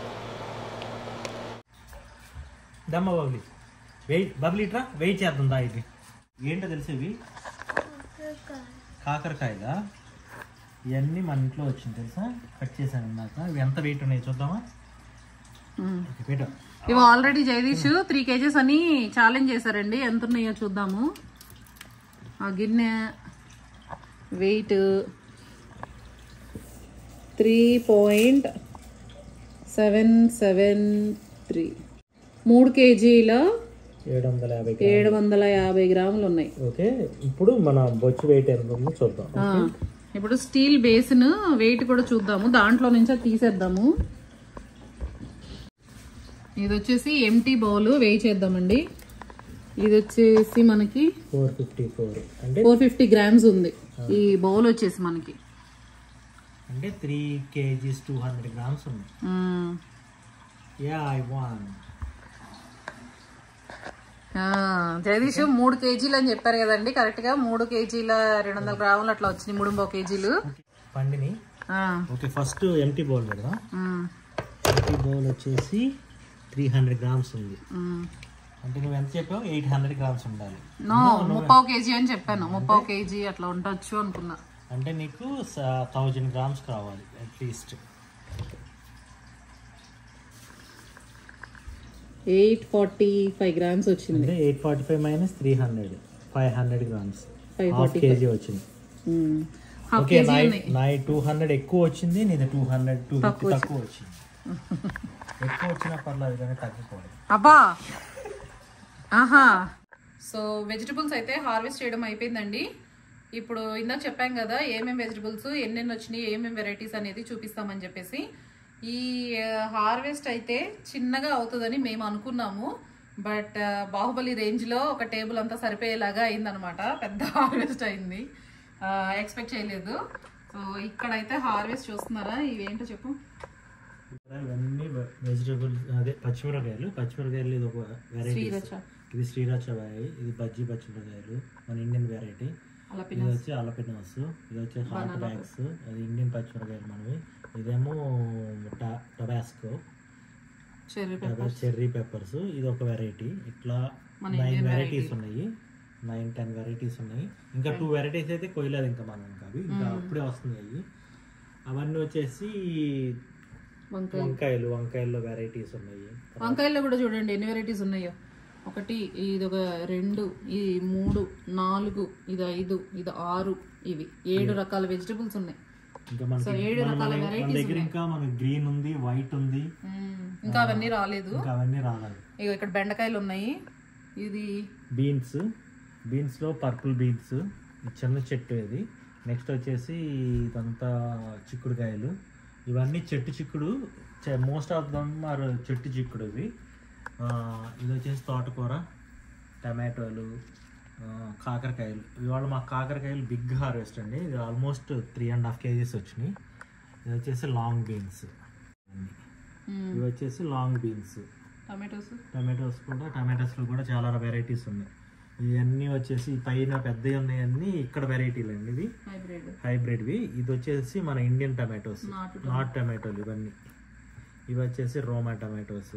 దమ్మ బబ్లీ వెయిట్ బబ్లీ ఇట్రా వెయిట్ చేద్దాం దా ఇది ఏంటో తెలిసి ఇవి కాకరకాయలా ఇవన్నీ మన ఇంట్లో వచ్చింది తెలుసా కట్ చేశాను ఇందాక ఇవి ఎంత వెయిట్ ఉన్నాయి చూద్దామా ఓకే, పెట్టు ఇవి ఆల్రెడీ జగదీష్ త్రీ కేజెస్ అని ఛాలెంజ్ చేశారండి ఎంత ఉన్నాయో చూద్దాము ఆ గిన్నె weight three point seven seven three మూడు కేజీల ఏడు వందల యాభై ఏడు వందల యాభై గ్రాములు ఉన్నాయి ఓకే ఇప్పుడు మన బొచ్చు వెయిట్ ఎంత ఉందో చూద్దాం ఆ, ఇప్పుడు స్టీల్ బేసిన్ వెయిట్ కూడా చూద్దాము దాంట్లో నుంచి అది తీసేద్దాము ఇది వచ్చేసి ఎంటీ బౌల్ వేయి చేద్దామండి ఇది వచ్చేసి మనకి ఫోర్ ఫిఫ్టీ ఫోర్ అంటే ఫోర్ ఫిఫ్టీ గ్రామ్స్ ఉంది ఈ బౌల్ వచ్చేసి మనకి అంటే three kgs two hundred grams ఉంది మ్మ్. యా ఐ వాన్ ఆ, జగదీష్ మూడు కేజీలు అని చెప్పారు కదండి కరెక్ట్ గా మూడు కేజీల రెండు వందల గ్రాములు అట్లా వచ్చినాయి మూడు పావు కేజీలు పండిని ఆ, ఓకే ఫస్ట్ ఎంటీ బౌల్ పెడదాం మ్మ్, ఎంటీ బౌల్ వచ్చేసి త్రీ హండ్రెడ్ గ్రామ్స్ ఉంది మ్మ్. అంటే నువ్వు ఎంత చెప్పావు ఎయిట్ హండ్రెడ్ గ్రామ్స్ ఉండాలి నో ముప్పావు కేజీ అని చెప్పాను ముప్పావు కేజీ అట్లా ఉండొచ్చు అనుకున్నా అంటే నీకు థౌజండ్ గ్రామ్స్ కావాలి at least eight forty five grams వచ్చింది అంటే eight forty five minus three hundred five hundred grams five half kg వచ్చింది మ్మ్. హాఫ్ ఓకే కేజీ నై ఉన్నాయి నై టూ హండ్రెడ్ ఎక్కువ వచ్చింది నీది టూ హండ్రెడ్ టూ ఫిఫ్టీ తక్కువ వచ్చింది ఎక్కువ వచ్చినా పర్లేదు కానీ తగ్గకూడదు అబ్బా ఆహా సో వెజిటబుల్స్ అయితే హార్వెస్ట్ చేయడం అయిపోయిందండి ఇప్పుడు ఇందాక చెప్పాం కదా ఏమేమి వెజిటబుల్స్ ఎన్నెన్ని వచ్చినాయి ఏమేమి వెరైటీస్ అనేది చూపిస్తామని చెప్పేసి ఈ హార్వెస్ట్ అయితే చిన్నగా అవుతుందని మేము అనుకున్నాము బట్ బాహుబలి రేంజ్లో ఒక టేబుల్ అంతా సరిపోయేలాగా అయిందనమాట పెద్ద హార్వెస్ట్ అయింది ఎక్స్పెక్ట్ చేయలేదు సో ఇక్కడైతే హార్వెస్ట్ చూస్తున్నారా ఇవేంటో చెప్పు ఇవన్నీ వెజిటేబుల్స్ అదే పచ్చిమిరకాయలు పచ్చిమిరకాయలు ఇది ఒక వెరైటీ శ్రీరచ ఇది శ్రీరాచ వాయి ఇది బజ్జీ పచ్చిమిరకాయలు మన ఇండియన్ వెరైటీ అలా ఇది వచ్చి అలపినోస్ ఇది వచ్చి హాట్ బ్యాగ్స్ అది ఇండియన్ పచ్చిమిరకాయలు మనవి ఇదేమో టబాస్కో చెర్రీ చెర్రీ పెప్పర్స్ ఇది ఒక వెరైటీ ఇట్లా నైన్ వెరైటీస్ ఉన్నాయి నైన్ టెన్ వెరైటీస్ ఉన్నాయి ఇంకా టూ వెరైటీస్ అయితే కొయ్యలేదు ఇంకా మనం ఇంకా అవి ఇంకా అప్పుడే వస్తున్నాయి అవి అవన్నీ వచ్చేసి వంకాయ వంకాయలు వంకాయల్లో వెరైటీస్ ఉన్నాయి వంకాయల్లో కూడా చూడండి ఎన్ని వెరైటీస్ ఉన్నాయో ఒకటి ఇది ఒక రెండు ఇది మూడు నాలుగు ఇది ఐదు ఇది ఆరు ఇవి ఏడు రకాల వెజిటబుల్స్ ఉన్నాయి ఇంకా మనకి ఏడు మన- రకాల మన- మన varieties దగ్గర ఇంకా మనకి గ్రీన్ ఉంది వైట్ ఉంది మ్మ్. ఇంకా అవన్నీ రాలేదు ఇంకా అవన్నీ రాలేదు ఇగో ఇక్కడ బెండకాయలు ఉన్నాయి ఇది బీన్స్ బీన్స్లో పర్పుల్ బీన్స్ చిన్న చెట్టు ఇది నెక్స్ట్ వచ్చేసి ఇదంతా చిక్కుడుకాయలు ఇవన్నీ చెట్టు చిక్కుడు మోస్ట్ ఆఫ్ దమ్ ఆర్ చెట్టు చిక్కుడు ఇవి ఆ, ఇది వచ్చేసి తోటకూర టమాటోలు ఆ, కాకరకాయలు ఇవాళ మా కాకరకాయలు బిగ్ హార్వెస్ట్ అండి ఇది almost three and half kgs వచ్చినాయి ఇది వచ్చేసి లాంగ్ బీన్స్ మ్మ్. ఇవి వచ్చేసి లాంగ్ బీన్స్ టమాటోస్ టమాటోస్ కూడా టమాటోస్లో కూడా చాలా వెరైటీస్ ఉన్నాయి ఇవన్నీ వచ్చేసి పైన పెద్దవి ఉన్నాయన్నీ ఇక్కడ వెరైటీలు అండి ఇవి హైబ్రిడ్ హైబ్రిడ్వి ఇది వచ్చేసి మన ఇండియన్ టమాటోస్ నాటు నాట్ టమాటోలు ఇవన్నీ ఇవి వచ్చేసి రోమా టమాటోస్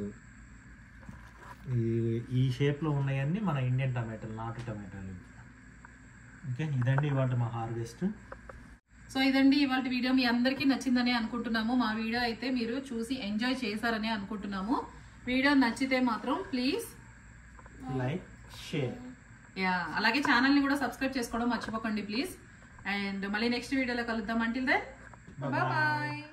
ఈ ఈ షేప్లో ఉన్నాయన్నీ మన ఇండియన్ టమాటోలు నాటు టమాటోలు ఇవి. ఓకే ఇదండి ఇవాళ మా హార్వెస్ట్ సో ఇదండి ఇవాళ వీడియో మీ అందరికీ నచ్చిందని అనుకుంటున్నాము మా వీడియో అయితే మీరు చూసి ఎంజాయ్ చేశారని అనుకుంటున్నాము వీడియో నచ్చితే మాత్రం ప్లీజ్ లైక్ షేర్ యా అలాగే ఛానల్ ని కూడా సబ్స్క్రైబ్ చేసుకోవడం మర్చిపోకండి ప్లీజ్ అండ్ మళ్ళీ నెక్స్ట్ వీడియోలో కలుద్దాం అంటిల్ దెన్ బాయ్